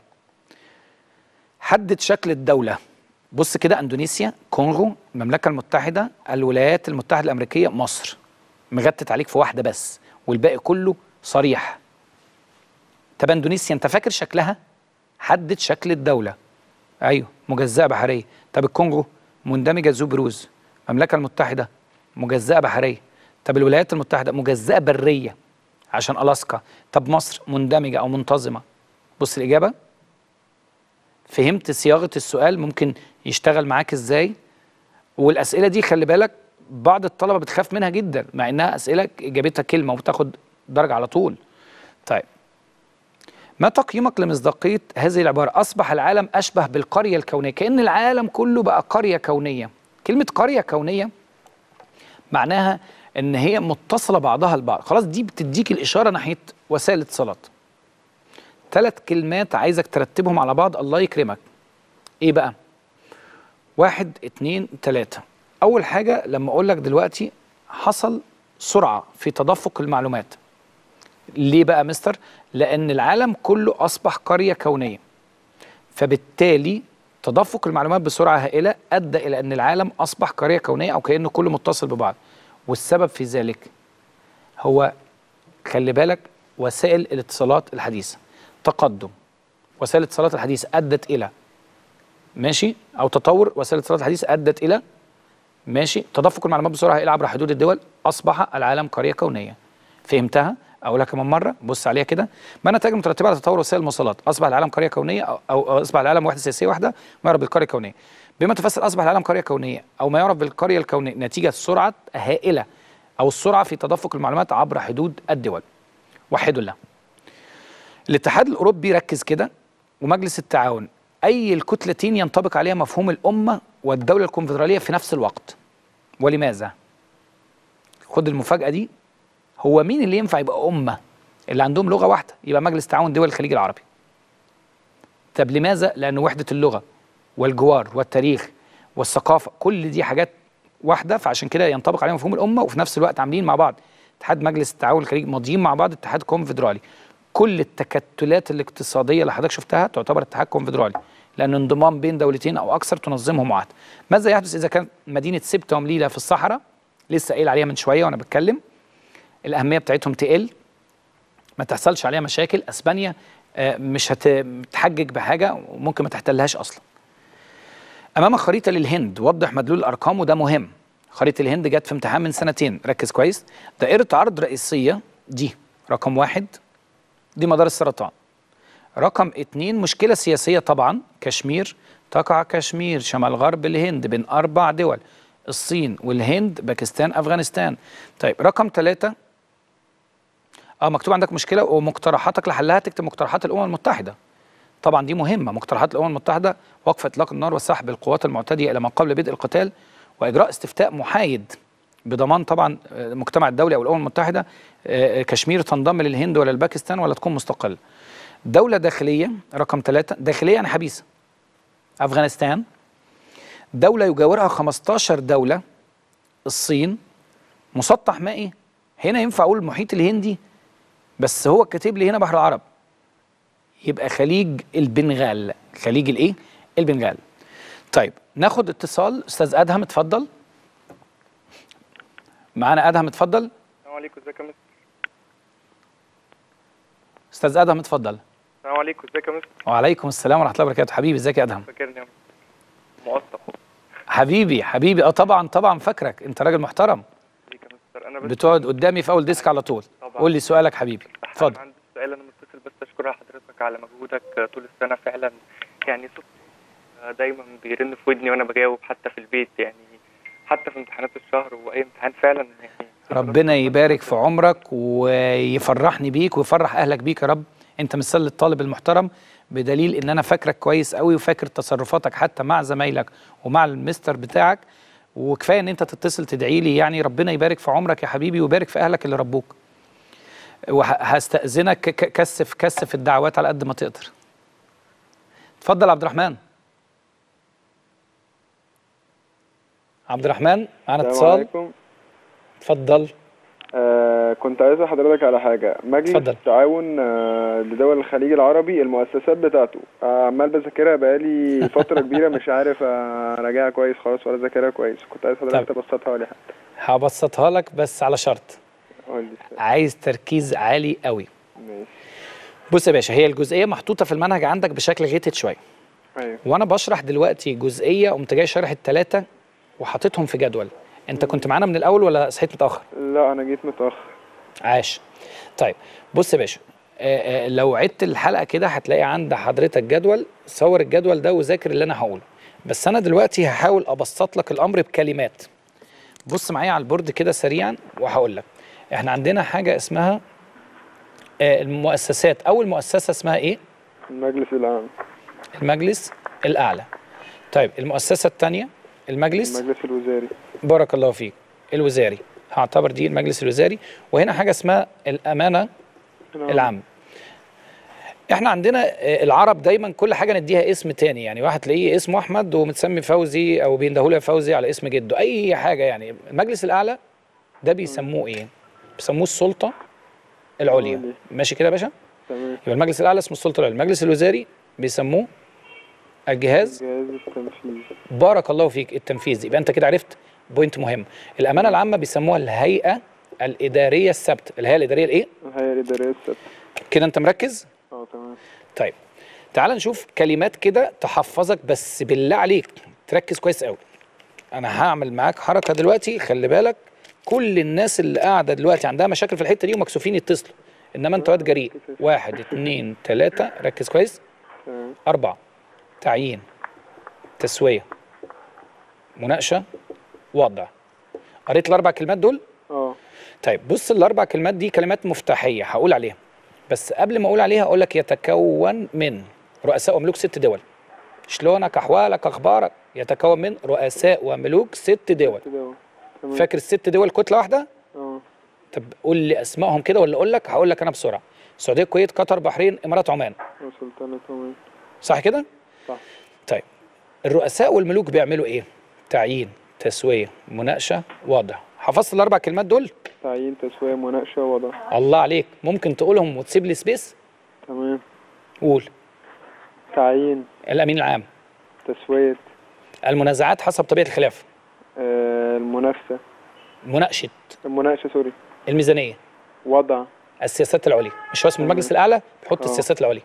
حدد شكل الدوله بص كده اندونيسيا كونغو المملكه المتحده الولايات المتحده الامريكيه مصر مغتت عليك في واحده بس والباقي كله صريح طب اندونيسيا انت فاكر شكلها حدد شكل الدوله ايوه مجزاه بحريه طب الكونغو مندمجه ذو بروز المملكه المتحده مجزاه بحريه طب الولايات المتحده مجزاه بريه عشان الاسكا طب مصر مندمجه او منتظمه بص الاجابه فهمت صياغه السؤال ممكن يشتغل معاك ازاي والاسئله دي خلي بالك بعض الطلبه بتخاف منها جدا مع انها اسئله اجابتها كلمه وبتاخد درجه على طول طيب ما تقييمك لمصداقيه هذه العباره اصبح العالم اشبه بالقريه الكونيه كان العالم كله بقى قريه كونيه كلمه قريه كونيه معناها ان هي متصله بعضها البعض خلاص دي بتديك الاشاره ناحيه وسائل الاتصالات ثلاث كلمات عايزك ترتبهم على بعض الله يكرمك ايه بقى واحد اتنين تلاتة اول حاجة لما اقول لك دلوقتي حصل سرعة في تدفق المعلومات ليه بقى مستر لان العالم كله اصبح قرية كونية فبالتالي تدفق المعلومات بسرعة هائلة ادى الى ان العالم اصبح قرية كونية او كأنه كله متصل ببعض والسبب في ذلك هو خلي بالك وسائل الاتصالات الحديثة تقدم وسائل الاتصالات الحديثة أدت إلى ماشي أو تطور وسائل الاتصالات الحديثة أدت إلى ماشي تدفق المعلومات بسرعة إلى عبر حدود الدول أصبح العالم قرية كونية فهمتها؟ أقولها كمان مرة بص عليها كده ما النتائج المترتبة على تطور وسائل المواصلات أصبح العالم قرية كونية أو, أو أصبح العالم وحدة سياسية واحدة ما يعرف بالقرية الكونية بما تفسر أصبح العالم قرية كونية أو ما يعرف بالقرية الكونية نتيجة سرعة هائلة أو السرعة في تدفق المعلومات عبر حدود الدول وحدوا الله الاتحاد الاوروبي ركز كده ومجلس التعاون اي الكتلتين ينطبق عليها مفهوم الامه والدوله الكونفدراليه في نفس الوقت ولماذا خد المفاجاه دي هو مين اللي ينفع يبقى امه اللي عندهم لغه واحده يبقى مجلس تعاون دول الخليج العربي طب لماذا لان وحده اللغه والجوار والتاريخ والثقافه كل دي حاجات واحده فعشان كده ينطبق عليهم مفهوم الامه وفي نفس الوقت عاملين مع بعض اتحاد مجلس التعاون الخليجي ماضيين مع بعض اتحاد كونفدرالي كل التكتلات الاقتصاديه اللي حضرتك شفتها تعتبر اتحاد كونفدرالي لان انضمام بين دولتين او اكثر تنظمهم معاهده ماذا يحدث اذا كانت مدينه سبته ومليله في الصحراء لسه قايل عليها من شويه وانا بتكلم الاهميه بتاعتهم تقل ما تحصلش عليها مشاكل اسبانيا آه، مش هتحجج بحاجه وممكن ما تحتلهاش اصلا امامك خريطه للهند وضح مدلول الارقام وده مهم خريطه الهند جت في امتحان من سنتين ركز كويس دائره عرض رئيسيه دي رقم واحد دي مدار السرطان رقم اتنين مشكلة سياسية طبعا كشمير تقع كشمير شمال غرب الهند بين أربع دول الصين والهند باكستان أفغانستان طيب رقم ثلاثة اه مكتوب عندك مشكلة ومقترحاتك لحلها تكتب مقترحات الأمم المتحدة طبعا دي مهمة مقترحات الأمم المتحدة وقف إطلاق النار وسحب القوات المعتدية إلى ما قبل بدء القتال وإجراء استفتاء محايد بضمان طبعا آه، المجتمع الدولي أو الأمم المتحدة آه، كشمير تنضم للهند ولا لباكستان ولا تكون مستقلة دولة داخلية رقم ثلاثة داخلية يعني حبيسة أفغانستان دولة يجاورها 15 دولة الصين مسطح مائي هنا ينفع أقول المحيط الهندي بس هو كاتب لي هنا بحر العرب يبقى خليج البنغال خليج الايه البنغال طيب ناخد اتصال استاذ ادهم اتفضل معانا ادهم اتفضل السلام عليكم ازيك يا مستر استاذ ادهم اتفضل السلام عليكم ازيك يا مستر وعليكم السلام ورحمه الله وبركاته حبيبي ازيك يا ادهم فاكرني يا مستر موثق حبيبي حبيبي اه طبعا طبعا فاكرك انت راجل محترم ازيك يا مستر انا بس بتقعد قدامي في اول ديسك على طول طبعا. قول لي سؤالك حبيبي أنا اتفضل عندي سؤال انا متصل بس اشكر حضرتك على مجهودك طول السنه فعلا يعني صوت دايما بيرن في ودني وانا بجاوب حتى في البيت يعني حتى في امتحانات الشهر واي امتحان فعلا يعني ربنا يبارك في عمرك ويفرحني بيك ويفرح اهلك بيك يا رب انت مثال للطالب المحترم بدليل ان انا فاكرك كويس قوي وفاكر تصرفاتك حتى مع زمايلك ومع المستر بتاعك وكفايه ان انت تتصل تدعي لي يعني ربنا يبارك في عمرك يا حبيبي ويبارك في اهلك اللي ربوك وهستأذنك ك- ك- كثف كثف الدعوات على قد ما تقدر اتفضل عبد الرحمن عبد الرحمن معانا السلام اتصال عليكم اتفضل آه كنت عايز أسأل حضرتك على حاجة مجلس اتفضل. التعاون آه لدول الخليج العربي المؤسسات بتاعته آه عمال بذاكرها بقالي فترة كبيرة مش عارف آه، اراجعها كويس خالص ولا اذاكرها كويس كنت عايز حضرتك طب. تبسطها لي حتى هبسطها لك بس على شرط قول لي السؤال. عايز تركيز عالي قوي ماشي بص يا باشا هي الجزئيه محطوطه في المنهج عندك بشكل غيتت شويه ايوه وانا بشرح دلوقتي جزئيه قمت جاي شارح الثلاثه وحاططهم في جدول انت كنت معانا من الاول ولا صحيت متاخر لا انا جيت متأخر عاش طيب بص يا باشا آه، آه، لو عدت الحلقه كده هتلاقي عند حضرتك جدول صور الجدول ده وذاكر اللي انا هقوله بس انا دلوقتي هحاول ابسط لك الامر بكلمات بص معايا على البورد كده سريعا وهقول لك احنا عندنا حاجه اسمها آه، المؤسسات اول مؤسسه اسمها ايه المجلس العام المجلس الاعلى طيب المؤسسه الثانيه المجلس المجلس الوزاري بارك الله فيك الوزاري هعتبر دي المجلس الوزاري وهنا حاجه اسمها الامانه العام احنا عندنا آه، العرب دايما كل حاجه نديها اسم تاني يعني واحد تلاقيه اسمه احمد ومتسمي فوزي او بيندهوا فوزي على اسم جده اي حاجه يعني المجلس الاعلى ده بيسموه ايه بيسموه السلطه العليا العليا. ماشي كده يا باشا تمام يبقى المجلس الاعلى اسمه السلطه العليا المجلس الوزاري بيسموه الجهاز جهاز التنفيذ بارك الله فيك التنفيذ يبقى انت كده عرفت بوينت مهم الامانه العامه بيسموها الهيئه الاداريه الثابته الهيئه الاداريه الايه الهيئة الإدارية الثابتة كده انت مركز اه تمام طيب تعال نشوف كلمات كده تحفظك بس بالله عليك تركز كويس قوي انا هعمل معاك حركه دلوقتي خلي بالك كل الناس اللي قاعده دلوقتي عندها مشاكل في الحته دي ومكسوفين يتصلوا انما انت واد جريء واحد اتنين تلاته ركز كويس تمام أربعة تعيين تسوية مناقشة وضع قريت الأربع كلمات دول؟ اه طيب بص الأربع كلمات دي كلمات مفتاحية هقول عليها بس قبل ما أقول عليها أقول لك يتكون من رؤساء وملوك ست دول شلونك أحوالك أخبارك يتكون من رؤساء وملوك ست دول كده تمام فاكر الست دول كتلة واحدة؟ اه طب قول لي أسمائهم كده ولا أقول لك؟ هقول لك أنا بسرعة السعودية الكويت قطر بحرين إمارات عمان وسلطنة عمان صح كده؟ صح طيب الرؤساء والملوك بيعملوا ايه؟ تعيين، تسوية، مناقشة، وضع. حفظت الأربع كلمات دول؟ تعيين تسوية مناقشة وضع الله عليك، ممكن تقولهم وتسيب لي سبيس؟ تمام قول. تعيين الأمين العام. تسوية المنازعات حسب طبيعة الخلاف. آه المنافسة مناقشة المناقشة سوري الميزانية. وضع السياسات العليا. مش هو اسم المجلس الأعلى؟ بيحط آه. السياسات العليا.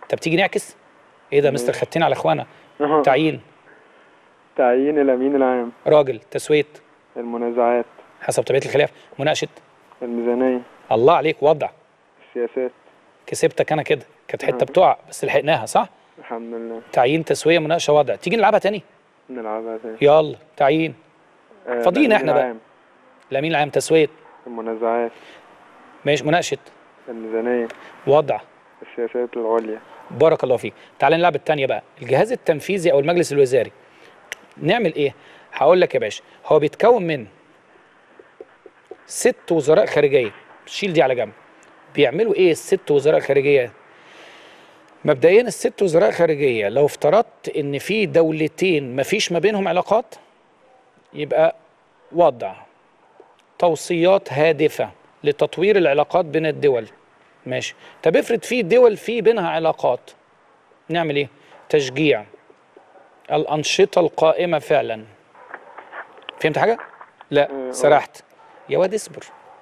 طب تيجي نعكس ايه ده مستر خدتين على اخوانا أها. تعيين تعيين الأمين العام راجل تسويه المنازعات حسب طبيعه الخلاف مناقشه الميزانية الله عليك وضع السياسات كسبتك انا كده كانت حته بتقع بس لحقناها صح الحمد لله تعيين تسويه مناقشه وضع تيجي نلعبها تاني نلعبها تاني يلا تعيين آه، فاضيين الأمين إحنا بقى. العام، الامين العام تسويه المنازعات ماشي مناقشه الميزانية وضع السياسات العليا بارك الله فيك تعال نلعب التانية بقى الجهاز التنفيذي او المجلس الوزاري نعمل ايه هقول لك يا باشا هو بيتكون من ست وزراء خارجيه شيل دي على جنب بيعملوا ايه الست وزراء خارجيه مبدئيا الست وزراء خارجيه لو افترضت ان في دولتين مفيش ما بينهم علاقات يبقى وضع توصيات هادفه لتطوير العلاقات بين الدول ماشي طب افرض في دول في بينها علاقات نعمل ايه تشجيع الانشطه القائمه فعلا فهمت حاجه لا آه. سرحت يا واد اصبر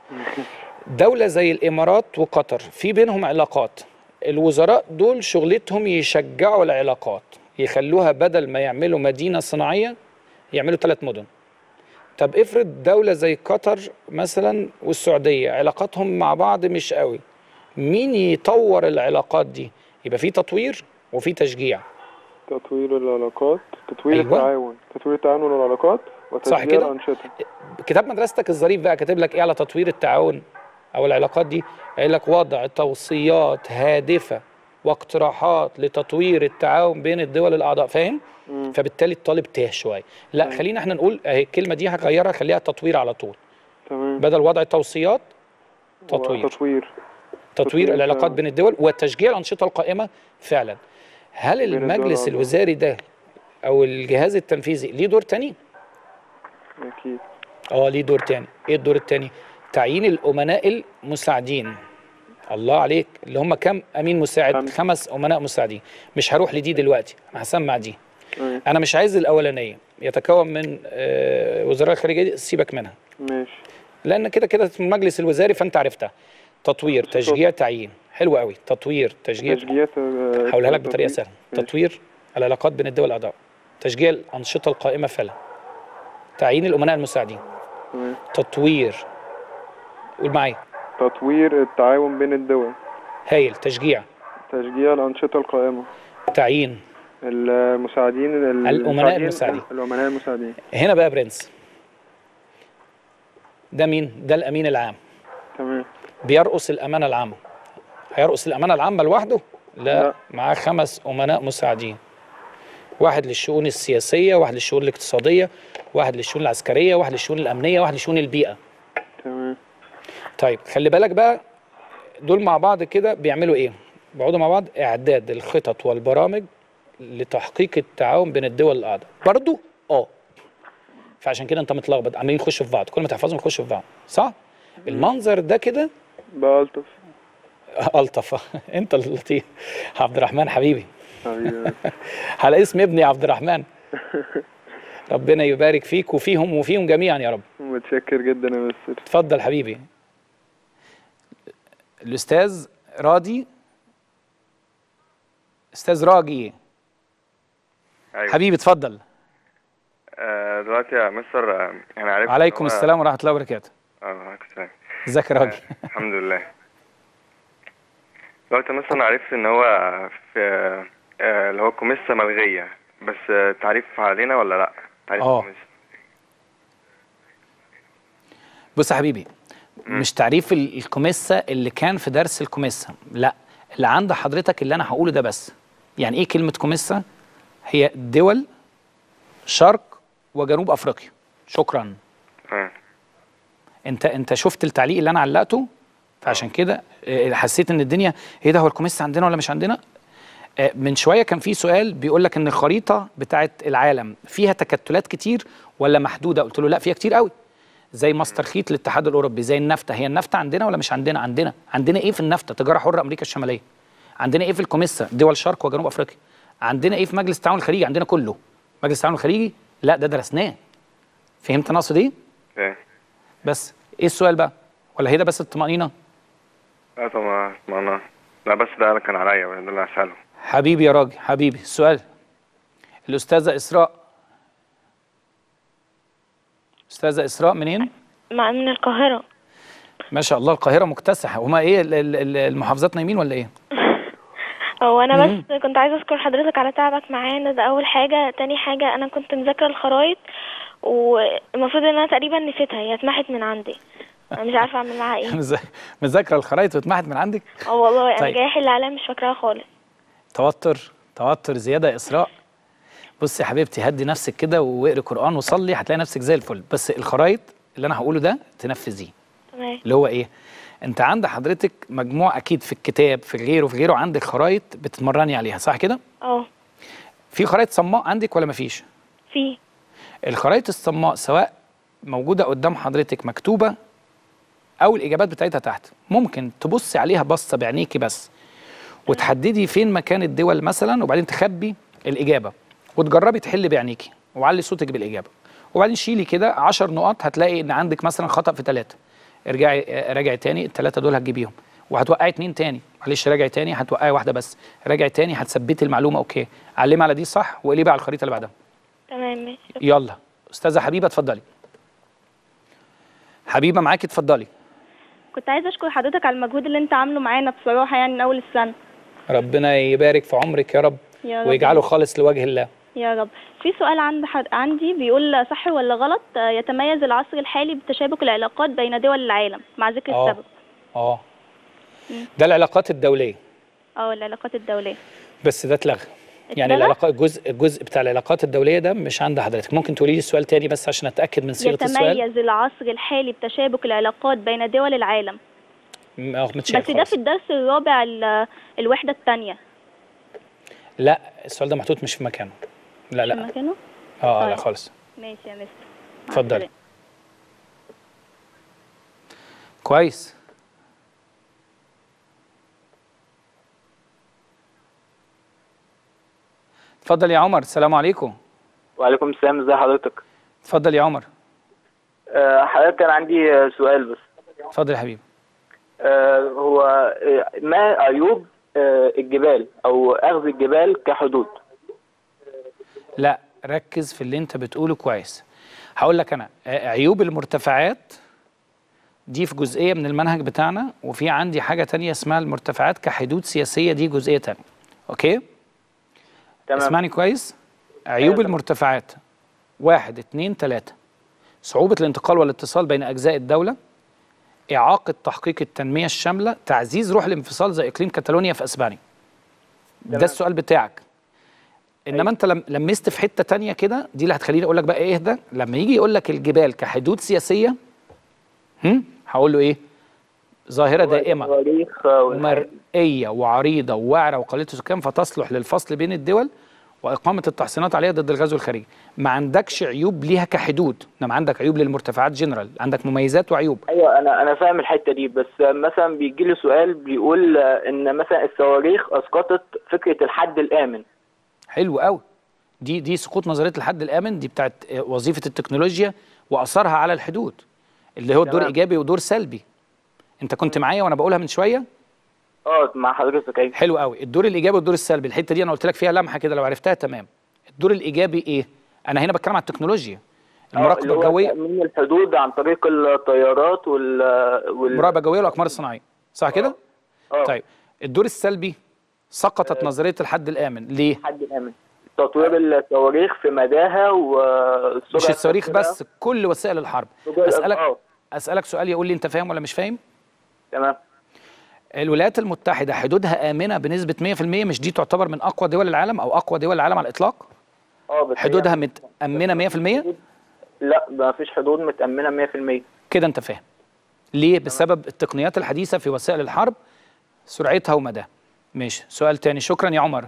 دولة زي الإمارات وقطر في بينهم علاقات الوزراء دول شغلتهم يشجعوا العلاقات يخلوها بدل ما يعملوا مدينة صناعية يعملوا ثلاث مدن طب افرض دولة زي قطر مثلا والسعودية علاقاتهم مع بعض مش قوي مين يطور العلاقات دي يبقى في تطوير وفي تشجيع تطوير العلاقات تطوير أيوة. التعاون تطوير التعاون والعلاقات صح وتشجيع كده؟ الأنشطة كتاب مدرستك الظريف بقى كاتب لك ايه على تطوير التعاون او العلاقات دي قايل لك وضع توصيات هادفه واقتراحات لتطوير التعاون بين الدول الاعضاء فاهم مم. فبالتالي الطالب تاه شويه لا أيوة. خلينا احنا نقول اهي الكلمه دي هغيرها خليها تطوير على طول تمام بدل وضع توصيات تطوير تطوير تطوير تطوير العلاقات فعلا. بين الدول وتشجيع الانشطه القائمه فعلا هل بين الدول المجلس الأعضاء. الوزاري ده او الجهاز التنفيذي ليه دور تاني أكيد اه ليه دور تاني ايه الدور التاني تعيين الامناء المساعدين الله عليك اللي هم كم امين مساعد خمس. خمس امناء مساعدين مش هروح لدي دلوقتي انا هسمع دي أيوة. انا مش عايز الاولانيه يتكون من آه، وزراء الخارجيه دي سيبك منها ماشي لان كده كده في المجلس الوزاري فانت عرفتها تطوير تشجيع تعيين حلو قوي تطوير تشجيع تشجيع آه، هقولها لك بطريقه تطوير. سهله ماشي. تطوير العلاقات بين الدول الاعضاء تشجيع الانشطه القائمه فعلا تعيين الامناء المساعدين تمام. تطوير قول معايا تطوير التعاون بين الدول هايل تشجيع تشجيع الأنشطة القائمة تعيين المساعدين الأمناء المساعدين. الأمناء المساعدين هنا بقى يا برنس ده مين ده الامين العام تمام بيرقص الامانه العامه هيرقص الامانه العامه لوحده لا, لا. معاه خمس امناء مساعدين واحد للشؤون السياسيه واحد للشؤون الاقتصاديه واحد للشؤون العسكريه واحد للشؤون الامنيه واحد لشؤون البيئه تمام طيب خلي بالك بقى دول مع بعض كده بيعملوا ايه بيقعدوا مع بعض اعداد الخطط والبرامج لتحقيق التعاون بين الدول الاعضاء برضو اه فعشان كده انت متلخبط عمالين يخشوا في بعض كل ما تحفظهم يخشوا في بعض صح المنظر ده كده بألطف الطف انت اللطيف عبد الرحمن حبيبي حبيبي على اسم ابني عبد الرحمن ربنا يبارك فيك وفيهم وفيهم جميعا يا رب متشكر جدا يا مستر اتفضل حبيبي الاستاذ راضي استاذ راجي ايوه حبيبي اتفضل آه دلوقتي يا مستر آه، يعني عرفت إن عليكم هو- السلام ورحمه الله وبركاته اه عليكم السلام ازيك يا راجي آه، الحمد لله دلوقتي مثلا عرفت ان هو في آه، اللي هو كوميسا ملغية بس آه، تعريف علينا ولا لا تعريف آه. الكوميسا. بص يا حبيبي مش تعريف ال- الكوميسا اللي كان في درس الكوميسا لا اللي عند حضرتك اللي انا هقوله ده بس يعني ايه كلمه كوميسا هي دول شرق وجنوب افريقيا شكرا آه. انت انت شفت التعليق اللي انا علقته فعشان كده آه، حسيت ان الدنيا ايه ده هو الكوميسا عندنا ولا مش عندنا آه، من شويه كان في سؤال بيقول لك ان الخريطه بتاعت العالم فيها تكتلات كتير ولا محدوده قلت له لا فيها كتير قوي زي ماستر خيط الاتحاد الاوروبي زي النفطه هي النفطه عندنا ولا مش عندنا عندنا عندنا ايه في النفطه تجاره حره امريكا الشماليه عندنا ايه في الكوميسا دول شرق وجنوب افريقيا عندنا ايه في مجلس التعاون الخليجي عندنا كله مجلس التعاون الخليجي لا ده درسناه فهمت انا اقصد ايه ايه بس ايه السؤال بقى ولا هي ده بس الطمانينه لا طبعا ما انا لا بس ده اللي كان عليا ده اللي هسأله حبيبي يا راجل حبيبي السؤال الاستاذه اسراء استاذه اسراء منين مع من القاهرة ما شاء الله القاهره مكتسحه هما ايه ال- ال- ال- المحافظات نايمين ولا ايه هو انا بس كنت عايزة اشكر حضرتك على تعبك معانا ده اول حاجة تاني حاجة انا كنت مذاكرة الخرايط والمفروض ان انا تقريبا نسيتها هي اتمحت من عندي انا مش عارفة اعمل معاها ايه مذا- مذاكره الخرايط واتمحت من عندك اه والله انا طيب. جاي احل عليها مش فاكراها خالص توتر توتر زياده يا اسراء بصي يا حبيبتي هدي نفسك كده واقري قران وصلي هتلاقي نفسك زي الفل بس الخرايط اللي انا هقوله ده تنفذيه تمام اللي هو ايه انت عند حضرتك مجموع اكيد في الكتاب في غيره في غيره عندك خرايط بتتمرني عليها صح كده اه في خرايط صماء عندك ولا مفيش في الخرايط الصماء سواء موجوده قدام حضرتك مكتوبه او الاجابات بتاعتها تحت ممكن تبصي عليها بصه بعينيكي بس وتحددي فين مكان الدول مثلا وبعدين تخبي الاجابه وتجربي تحلي بعينيكي وعلي صوتك بالاجابه وبعدين شيلي كده 10 نقط هتلاقي ان عندك مثلا خطا في ثلاثه ارجعي آه، راجعي تاني الثلاثه دول هتجيبيهم وهتوقعي اتنين تاني معلش راجعي تاني هتوقعي واحده بس راجعي تاني هتثبتي المعلومه اوكي علمي على دي صح وقلبي على الخريطه اللي بعدها تمام ماشي يلا استاذه حبيبه اتفضلي حبيبه معاكي اتفضلي كنت عايزه اشكر حضرتك على المجهود اللي انت عامله معانا بصراحه يعني من اول السنه ربنا يبارك في عمرك يا رب يا رب ويجعله خالص لوجه الله يا رب في سؤال عند حد... عندي بيقول صح ولا غلط آه، يتميز العصر الحالي بتشابك العلاقات بين دول العالم مع ذكر آه. السبب اه ده العلاقات الدوليه اه العلاقات الدوليه بس ده اتلغى يعني اتلغى؟ العلاقات الجزء الجزء بتاع العلاقات الدوليه ده مش عند حضرتك ممكن تقولي لي السؤال تاني بس عشان اتاكد من صيغه السؤال يتميز العصر الحالي بتشابك العلاقات بين دول العالم م- اه متشاف بس ده خالص. في الدرس الرابع ال- الوحده الثانيه لا السؤال ده محطوط مش في مكانه لا في لا مكانه اه اه لا طيب. خالص ماشي يا مستر مع اتفضلي. السلامة. كويس اتفضل يا عمر السلام عليكم وعليكم السلام ازي حضرتك اتفضل يا عمر آه، حضرتك كان عندي آه، سؤال بس اتفضل يا حبيبي آه، هو آه، ما عيوب آه، الجبال او اخذ الجبال كحدود لا ركز في اللي انت بتقوله كويس هقول لك انا ع- عيوب المرتفعات دي في جزئيه من المنهج بتاعنا وفي عندي حاجه تانية اسمها المرتفعات كحدود سياسيه دي جزئيه تانية اوكي تمام اسمعني كويس عيوب تمام. المرتفعات واحد اتنين تلاتة صعوبة الانتقال والاتصال بين أجزاء الدولة إعاقة تحقيق التنمية الشاملة تعزيز روح الانفصال زي إقليم كاتالونيا في أسبانيا ده تمام. السؤال بتاعك إنما أنت لم لمست في حتة تانية كده دي اللي هتخليني أقول لك بقى إيه ده لما يجي يقول لك الجبال كحدود سياسية هم هقول له إيه ظاهرة دائمة التواريخ آه، والحاجات دي. مرئية وعريضة وواعرة وقليلة السكان فتصلح للفصل بين الدول وإقامة التحصينات عليها ضد الغزو الخارجي ما عندكش عيوب ليها كحدود إنما عندك عيوب للمرتفعات جنرال عندك مميزات وعيوب ايوه انا انا فاهم الحته دي بس آه، مثلا بيجي لي سؤال بيقول آه، ان مثلا الصواريخ اسقطت فكره الحد الامن حلو قوي دي دي سقوط نظرية الحد الآمن دي بتاعت آه، وظيفة التكنولوجيا وأثرها على الحدود اللي هو الدور تمام. إيجابي ودور سلبي أنت كنت معايا وأنا بقولها من شوية اه مع حضرتك ايوه حلو قوي الدور الايجابي والدور السلبي الحته دي انا قلت لك فيها لمحه كده لو عرفتها تمام الدور الايجابي ايه انا هنا بتكلم على التكنولوجيا آه، اللي المراقبه هو الجويه تامين الحدود عن طريق الطيارات وال وال المراقبه الجويه والاقمار الصناعيه صح كده آه، طيب الدور السلبي سقطت نظريه الحد الامن ليه الحد الامن تطوير الصواريخ في مداها والسرعه مش الصواريخ بتاعتها. بس كل وسائل الحرب وجوه اسالك الأرض. اسالك سؤال يقول لي انت فاهم ولا مش فاهم تمام الولايات المتحده حدودها امنه بنسبه 100% مش دي تعتبر من اقوى دول العالم او اقوى دول العالم على الاطلاق اه بس هي حدودها متامنه 100% لا ما فيش حدود متأمنة 100% كده انت فاهم ليه بسبب التقنيات الحديثة في وسائل الحرب سرعتها ومداها ماشي سؤال تاني شكرا يا عمر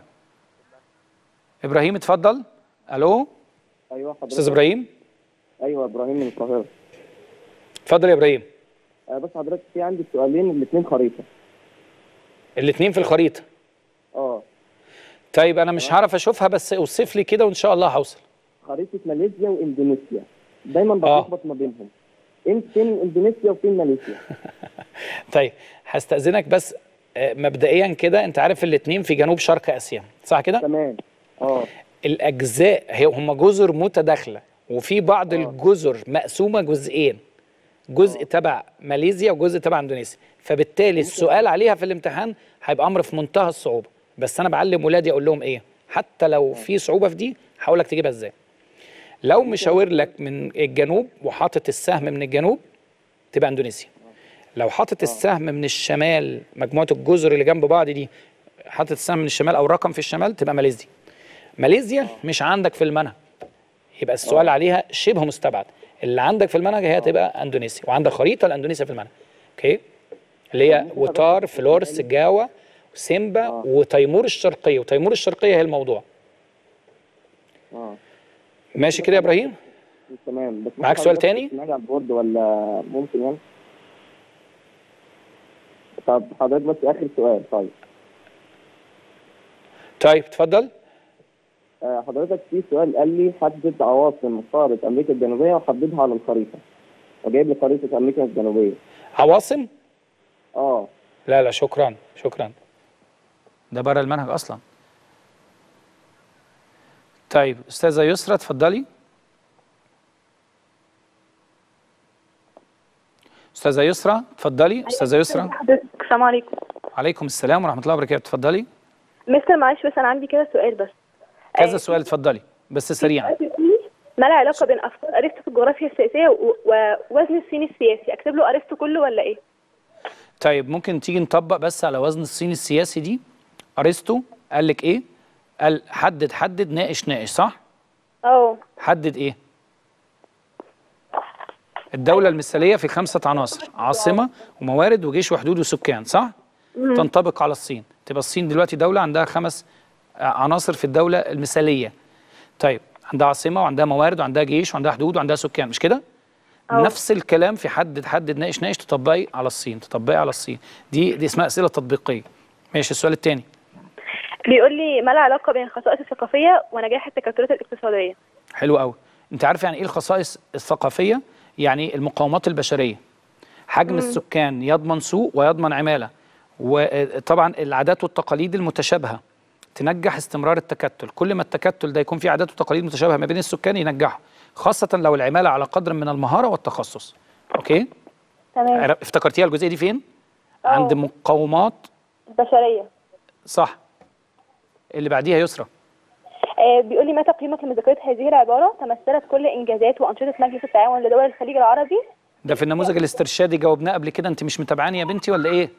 ابراهيم اتفضل الو ايوه حضرتك استاذ ابراهيم ايوه ابراهيم من القاهره اتفضل يا ابراهيم آه بس حضرتك في عندي سؤالين الاثنين خريطه الاثنين في الخريطة اه طيب انا مش هعرف اشوفها بس اوصف لي كده وان شاء الله هوصل خريطه ماليزيا واندونيسيا دايما آه. بتلخبط ما بينهم إن- فين اندونيسيا وفين ماليزيا طيب هستأذنك بس آه، مبدئيا كده انت عارف الاثنين في جنوب شرق اسيا صح كده تمام اه الاجزاء هي هم جزر متداخله وفي بعض الجزر مقسومه جزئين جزء تبع ماليزيا وجزء تبع اندونيسيا فبالتالي السؤال عليها في الامتحان هيبقى امر في منتهى الصعوبه بس انا بعلم ولادي اقول لهم ايه حتى لو في صعوبه في دي هقول لك تجيبها ازاي لو مشاور لك من الجنوب وحاطط السهم من الجنوب تبقى اندونيسيا لو حاطط السهم من الشمال مجموعه الجزر اللي جنب بعض دي حاطط السهم من الشمال او رقم في الشمال تبقى ماليزيا ماليزيا مش عندك في المنهج يبقى السؤال عليها شبه مستبعد اللي عندك في المنهج هي هتبقى اندونيسيا وعندك خريطه لاندونيسيا في المنهج اوكي اللي هي وتار فلورس جاوا سيمبا وتيمور الشرقيه وتيمور الشرقيه هي الموضوع اه ماشي كده يا ابراهيم تمام بس معاك سؤال تاني؟ معاك على البورد ولا ممكن يعني طب حضرتك بس اخر سؤال طيب طيب اتفضل آه، حضرتك في سؤال قال لي حدد عواصم قارة أمريكا الجنوبية وحددها على الخريطة وجايب لي خريطة أمريكا الجنوبية عواصم اه لا لا شكرا شكرا ده بره المنهج اصلا طيب استاذه يسرا اتفضلي استاذه يسرا اتفضلي استاذه يسرا حضرتك السلام عليكم عليكم السلام ورحمه الله وبركاته اتفضلي مستر معلش بس انا عندي كده سؤال بس كذا سؤال اتفضلي بس سريعا ما العلاقه بين افكار ارسطو في الجغرافيا السياسيه و- ووزن الصين السياسي اكتب له ارسطو كله ولا ايه طيب ممكن تيجي نطبق بس على وزن الصين السياسي دي ارسطو قال لك ايه قال حدد حدد ناقش ناقش صح اه حدد ايه الدولة المثالية في خمسة عناصر عاصمة وموارد وجيش وحدود وسكان صح؟ مم. تنطبق على الصين تبقى الصين دلوقتي دولة عندها خمس عناصر في الدولة المثالية طيب عندها عاصمة وعندها موارد وعندها جيش وعندها حدود وعندها سكان مش كده؟ أه. نفس الكلام في حدد حدد ناقش ناقش تطبقي على الصين تطبقي على الصين دي دي اسمها أسئلة تطبيقية ماشي السؤال الثاني بيقول لي ما العلاقه بين الخصائص الثقافيه ونجاح التكتلات الاقتصاديه حلو قوي انت عارف يعني ايه الخصائص الثقافيه يعني المقاومات البشريه حجم مم. السكان يضمن سوق ويضمن عماله وطبعا العادات والتقاليد المتشابهه تنجح استمرار التكتل كل ما التكتل ده يكون فيه عادات وتقاليد متشابهه ما بين السكان ينجحه خاصه لو العماله على قدر من المهاره والتخصص اوكي تمام عرف- افتكرتيها الجزئيه دي فين عند مقاومات البشريه صح اللي بعديها يسرى آه بيقول لي متى قيمه لمذاكره هذه العباره تمثلت كل انجازات وانشطه مجلس التعاون لدول الخليج العربي ده في النموذج الاسترشادي جاوبناه قبل كده انت مش متابعاني يا بنتي ولا ايه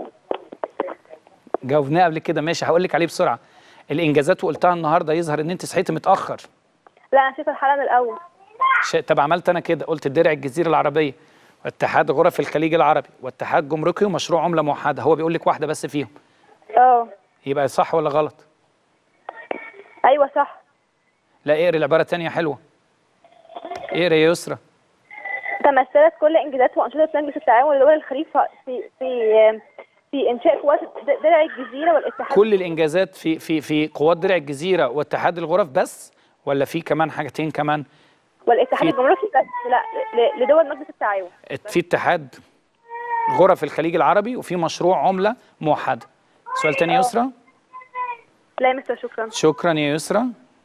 جاوبناه قبل كده ماشي هقول لك عليه بسرعه الانجازات وقلتها النهارده يظهر ان انت صحيتي متاخر لا انا شايفه الحلقه من الاول ش... طب عملت انا كده قلت درع الجزيره العربيه واتحاد غرف الخليج العربي واتحاد جمركي ومشروع عمله موحده هو بيقول لك واحده بس فيهم اه يبقى صح ولا غلط ايوه صح لا اقري العباره الثانيه حلوه اقري يا يسرى تمثلت كل انجازات وانشطه مجلس التعاون لدول الخليج في في في انشاء قوات درع الجزيره والاتحاد كل الانجازات في في في قوات درع الجزيره واتحاد الغرف بس ولا في كمان حاجتين كمان والاتحاد في- الجمركي بس لا ل- لدول مجلس التعاون في اتحاد غرف الخليج العربي وفي مشروع عمله موحده سؤال تاني يا يسرى لا يا مستر شكرا شكرا يا يسرى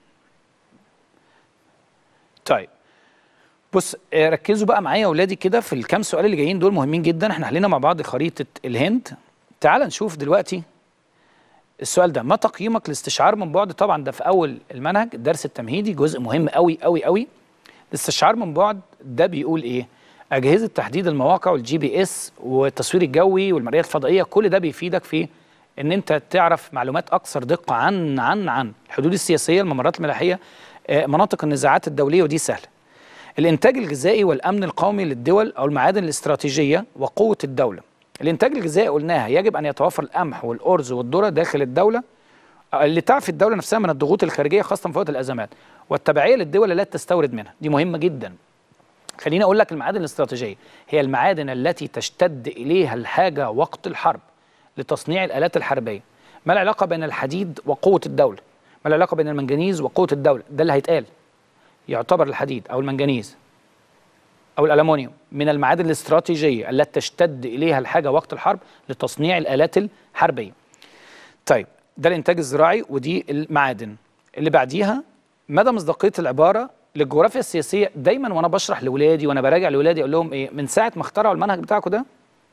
طيب بص آه، ركزوا بقى معايا يا اولادي كده في الكام سؤال اللي جايين دول مهمين جدا احنا حلينا مع بعض خريطه الهند تعال نشوف دلوقتي السؤال ده ما تقييمك لاستشعار من بعد طبعا ده في اول المنهج الدرس التمهيدي جزء مهم قوي قوي قوي الاستشعار من بعد ده بيقول ايه اجهزه تحديد المواقع والجي بي اس والتصوير الجوي والمرايات الفضائيه كل ده بيفيدك في ان انت تعرف معلومات اكثر دقه عن عن عن الحدود السياسيه الممرات الملاحيه آه، مناطق النزاعات الدوليه ودي سهله الانتاج الغذائي والامن القومي للدول او المعادن الاستراتيجيه وقوه الدوله الانتاج الغذائي قلناها يجب ان يتوفر القمح والارز والذره داخل الدوله اللي تعفي الدوله نفسها من الضغوط الخارجيه خاصه في وقت الازمات والتبعيه للدول التي تستورد منها دي مهمه جدا خليني اقول لك المعادن الاستراتيجيه هي المعادن التي تشتد اليها الحاجه وقت الحرب لتصنيع الالات الحربيه ما العلاقه بين الحديد وقوه الدوله ما العلاقه بين المنجنيز وقوه الدوله ده اللي هيتقال يعتبر الحديد او المنجنيز او الالومنيوم من المعادن الاستراتيجيه التي تشتد اليها الحاجه وقت الحرب لتصنيع الالات الحربيه طيب ده الانتاج الزراعي ودي المعادن اللي بعديها مدى مصداقيه العباره للجغرافيا السياسيه دايما وانا بشرح لاولادي وانا براجع لاولادي اقول لهم ايه من ساعه ما اخترعوا المنهج بتاعكم ده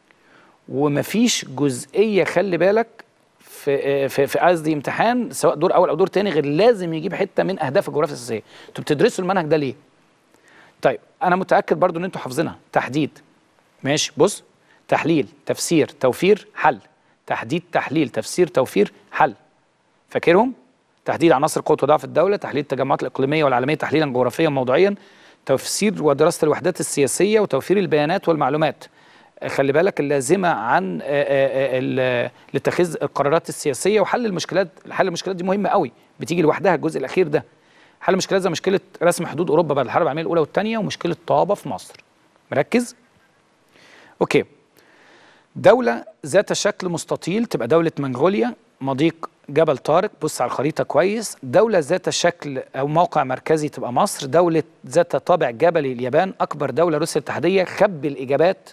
ومفيش جزئيه خلي بالك في في في قصدي امتحان سواء دور اول او دور تاني غير لازم يجيب حته من اهداف الجغرافيا الاساسيه انتوا بتدرسوا المنهج ده ليه طيب انا متاكد برضو ان انتوا حافظينها تحديد ماشي بص تحليل تفسير توفير حل تحديد تحليل تفسير توفير حل فاكرهم تحديد عناصر قوه وضعف الدوله تحليل التجمعات الاقليميه والعالميه تحليلا جغرافيا وموضوعيا تفسير ودراسه الوحدات السياسيه وتوفير البيانات والمعلومات خلي بالك اللازمه عن لاتخاذ القرارات السياسيه وحل المشكلات حل المشكلات دي مهمه قوي بتيجي لوحدها الجزء الاخير ده حل مشكلات زي مشكله رسم حدود اوروبا بعد الحرب العالميه الاولى والثانيه ومشكله طابه في مصر مركز اوكي دوله ذات شكل مستطيل تبقى دوله منغوليا مضيق جبل طارق بص على الخريطه كويس دوله ذات شكل او موقع مركزي تبقى مصر دوله ذات طابع جبلي اليابان اكبر دوله روسيا الاتحاديه خبي الاجابات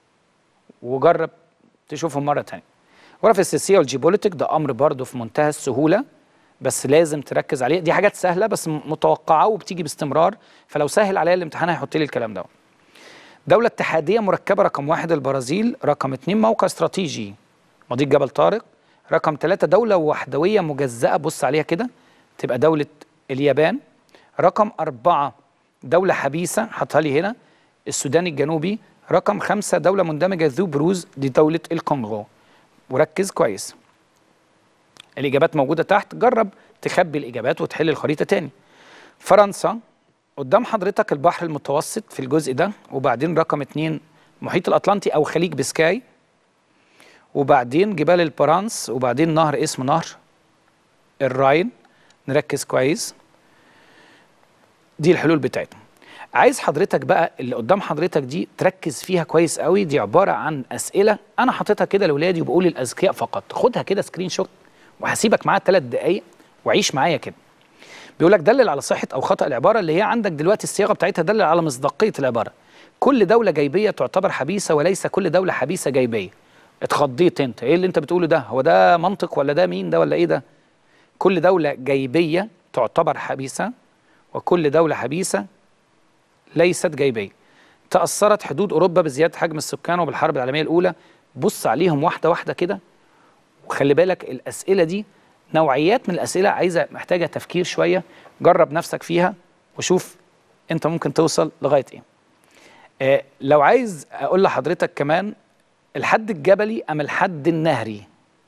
وجرب تشوفهم مره ثانيه الجغرافيا السياسيه والجيوبوليتيك ده امر برضه في منتهى السهوله بس لازم تركز عليه دي حاجات سهله بس متوقعه وبتيجي باستمرار فلو سهل عليا الامتحان هيحط لي الكلام ده دولة اتحادية مركبة رقم واحد البرازيل رقم اتنين موقع استراتيجي مضيق جبل طارق رقم ثلاثة دولة وحدوية مجزأة بص عليها كده تبقى دولة اليابان رقم أربعة دولة حبيسة حطها لي هنا السودان الجنوبي رقم خمسة دولة مندمجة ذو بروز دي دولة الكونغو وركز كويس الإجابات موجودة تحت جرب تخبي الإجابات وتحل الخريطة تاني فرنسا قدام حضرتك البحر المتوسط في الجزء ده وبعدين رقم اتنين محيط الأطلنطي أو خليج بسكاي وبعدين جبال البرانس وبعدين نهر اسمه نهر الراين نركز كويس دي الحلول بتاعتهم عايز حضرتك بقى اللي قدام حضرتك دي تركز فيها كويس قوي دي عباره عن اسئله انا حاططها كده لاولادي وبقول للاذكياء فقط خدها كده سكرين شوت وهسيبك معاها ثلاث دقائق وعيش معايا كده بيقول لك دلل على صحه او خطا العباره اللي هي عندك دلوقتي الصياغه بتاعتها دلل على مصداقيه العباره كل دوله جيبيه تعتبر حبيسه وليس كل دوله حبيسه جيبيه اتخضيت انت ايه اللي انت بتقوله ده هو ده منطق ولا ده مين ده ولا ايه ده كل دوله جيبيه تعتبر حبيسه وكل دوله حبيسه ليست جيبيه تاثرت حدود اوروبا بزياده حجم السكان وبالحرب العالميه الاولى بص عليهم واحده واحده كده وخلي بالك الاسئله دي نوعيات من الاسئله عايزه محتاجه تفكير شويه جرب نفسك فيها وشوف انت ممكن توصل لغايه ايه آه لو عايز اقول لحضرتك كمان الحد الجبلي ام الحد النهري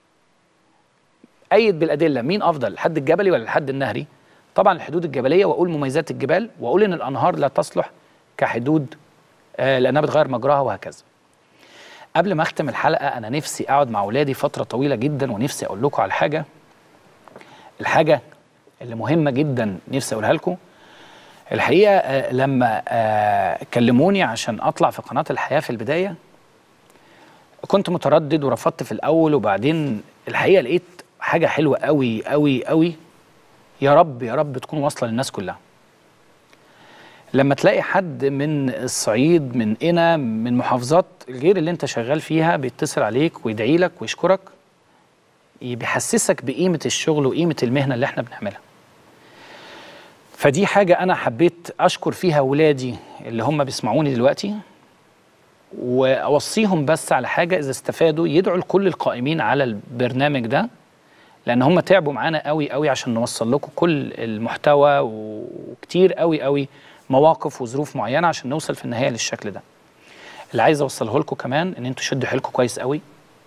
ايد بالادله مين افضل الحد الجبلي ولا الحد النهري طبعا الحدود الجبليه واقول مميزات الجبال واقول ان الانهار لا تصلح كحدود آه لانها بتغير مجراها وهكذا قبل ما اختم الحلقه انا نفسي اقعد مع اولادي فتره طويله جدا ونفسي اقول لكم على حاجه الحاجه اللي مهمه جدا نفسي اقولها لكم الحقيقه آه لما آه كلموني عشان اطلع في قناه الحياه في البدايه كنت متردد ورفضت في الاول وبعدين الحقيقه لقيت حاجه حلوه قوي قوي قوي يا رب يا رب تكون واصله للناس كلها لما تلاقي حد من الصعيد من قنا من محافظات غير اللي انت شغال فيها بيتصل عليك ويدعي لك ويشكرك بيحسسك بقيمه الشغل وقيمه المهنه اللي احنا بنعملها فدي حاجه انا حبيت اشكر فيها ولادي اللي هم بيسمعوني دلوقتي واوصيهم بس على حاجه اذا استفادوا يدعوا لكل القائمين على البرنامج ده لان هم تعبوا معانا قوي قوي عشان نوصل لكم كل المحتوى وكتير قوي قوي مواقف وظروف معينه عشان نوصل في النهايه للشكل ده اللي عايز اوصله لكم كمان ان انتوا شدوا حيلكم كويس قوي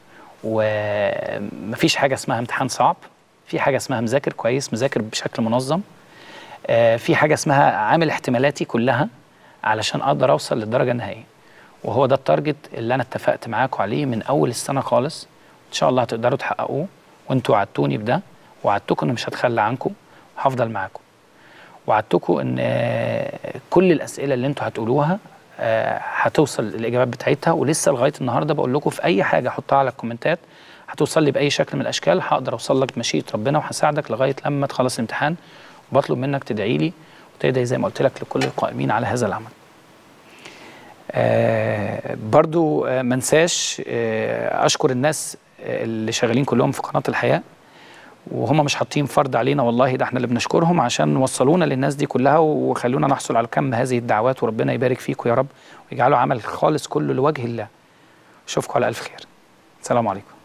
ومفيش حاجه اسمها امتحان صعب في حاجه اسمها مذاكر كويس مذاكر بشكل منظم آه في حاجه اسمها عامل احتمالاتي كلها علشان اقدر اوصل للدرجه النهائيه وهو ده التارجت اللي انا اتفقت معاكم عليه من اول السنه خالص ان شاء الله هتقدروا تحققوه وانتوا وعدتوني بده وعدتكم ان مش هتخلى عنكم وهفضل معاكم وعدتكم ان كل الاسئله اللي انتوا هتقولوها هتوصل الاجابات بتاعتها ولسه لغايه النهارده بقول لكم في اي حاجه حطها على الكومنتات هتوصل لي باي شكل من الاشكال هقدر اوصل لك بمشيئه ربنا وهساعدك لغايه لما تخلص الامتحان وبطلب منك تدعي لي وتدعي زي ما قلت لك لكل القائمين على هذا العمل. آه برضو آه منساش آه اشكر الناس آه اللي شغالين كلهم في قناه الحياه وهم مش حاطين فرض علينا والله ده احنا اللي بنشكرهم عشان وصلونا للناس دي كلها وخلونا نحصل على كم هذه الدعوات وربنا يبارك فيكم يا رب ويجعله عمل خالص كله لوجه الله اشوفكم على الف خير السلام عليكم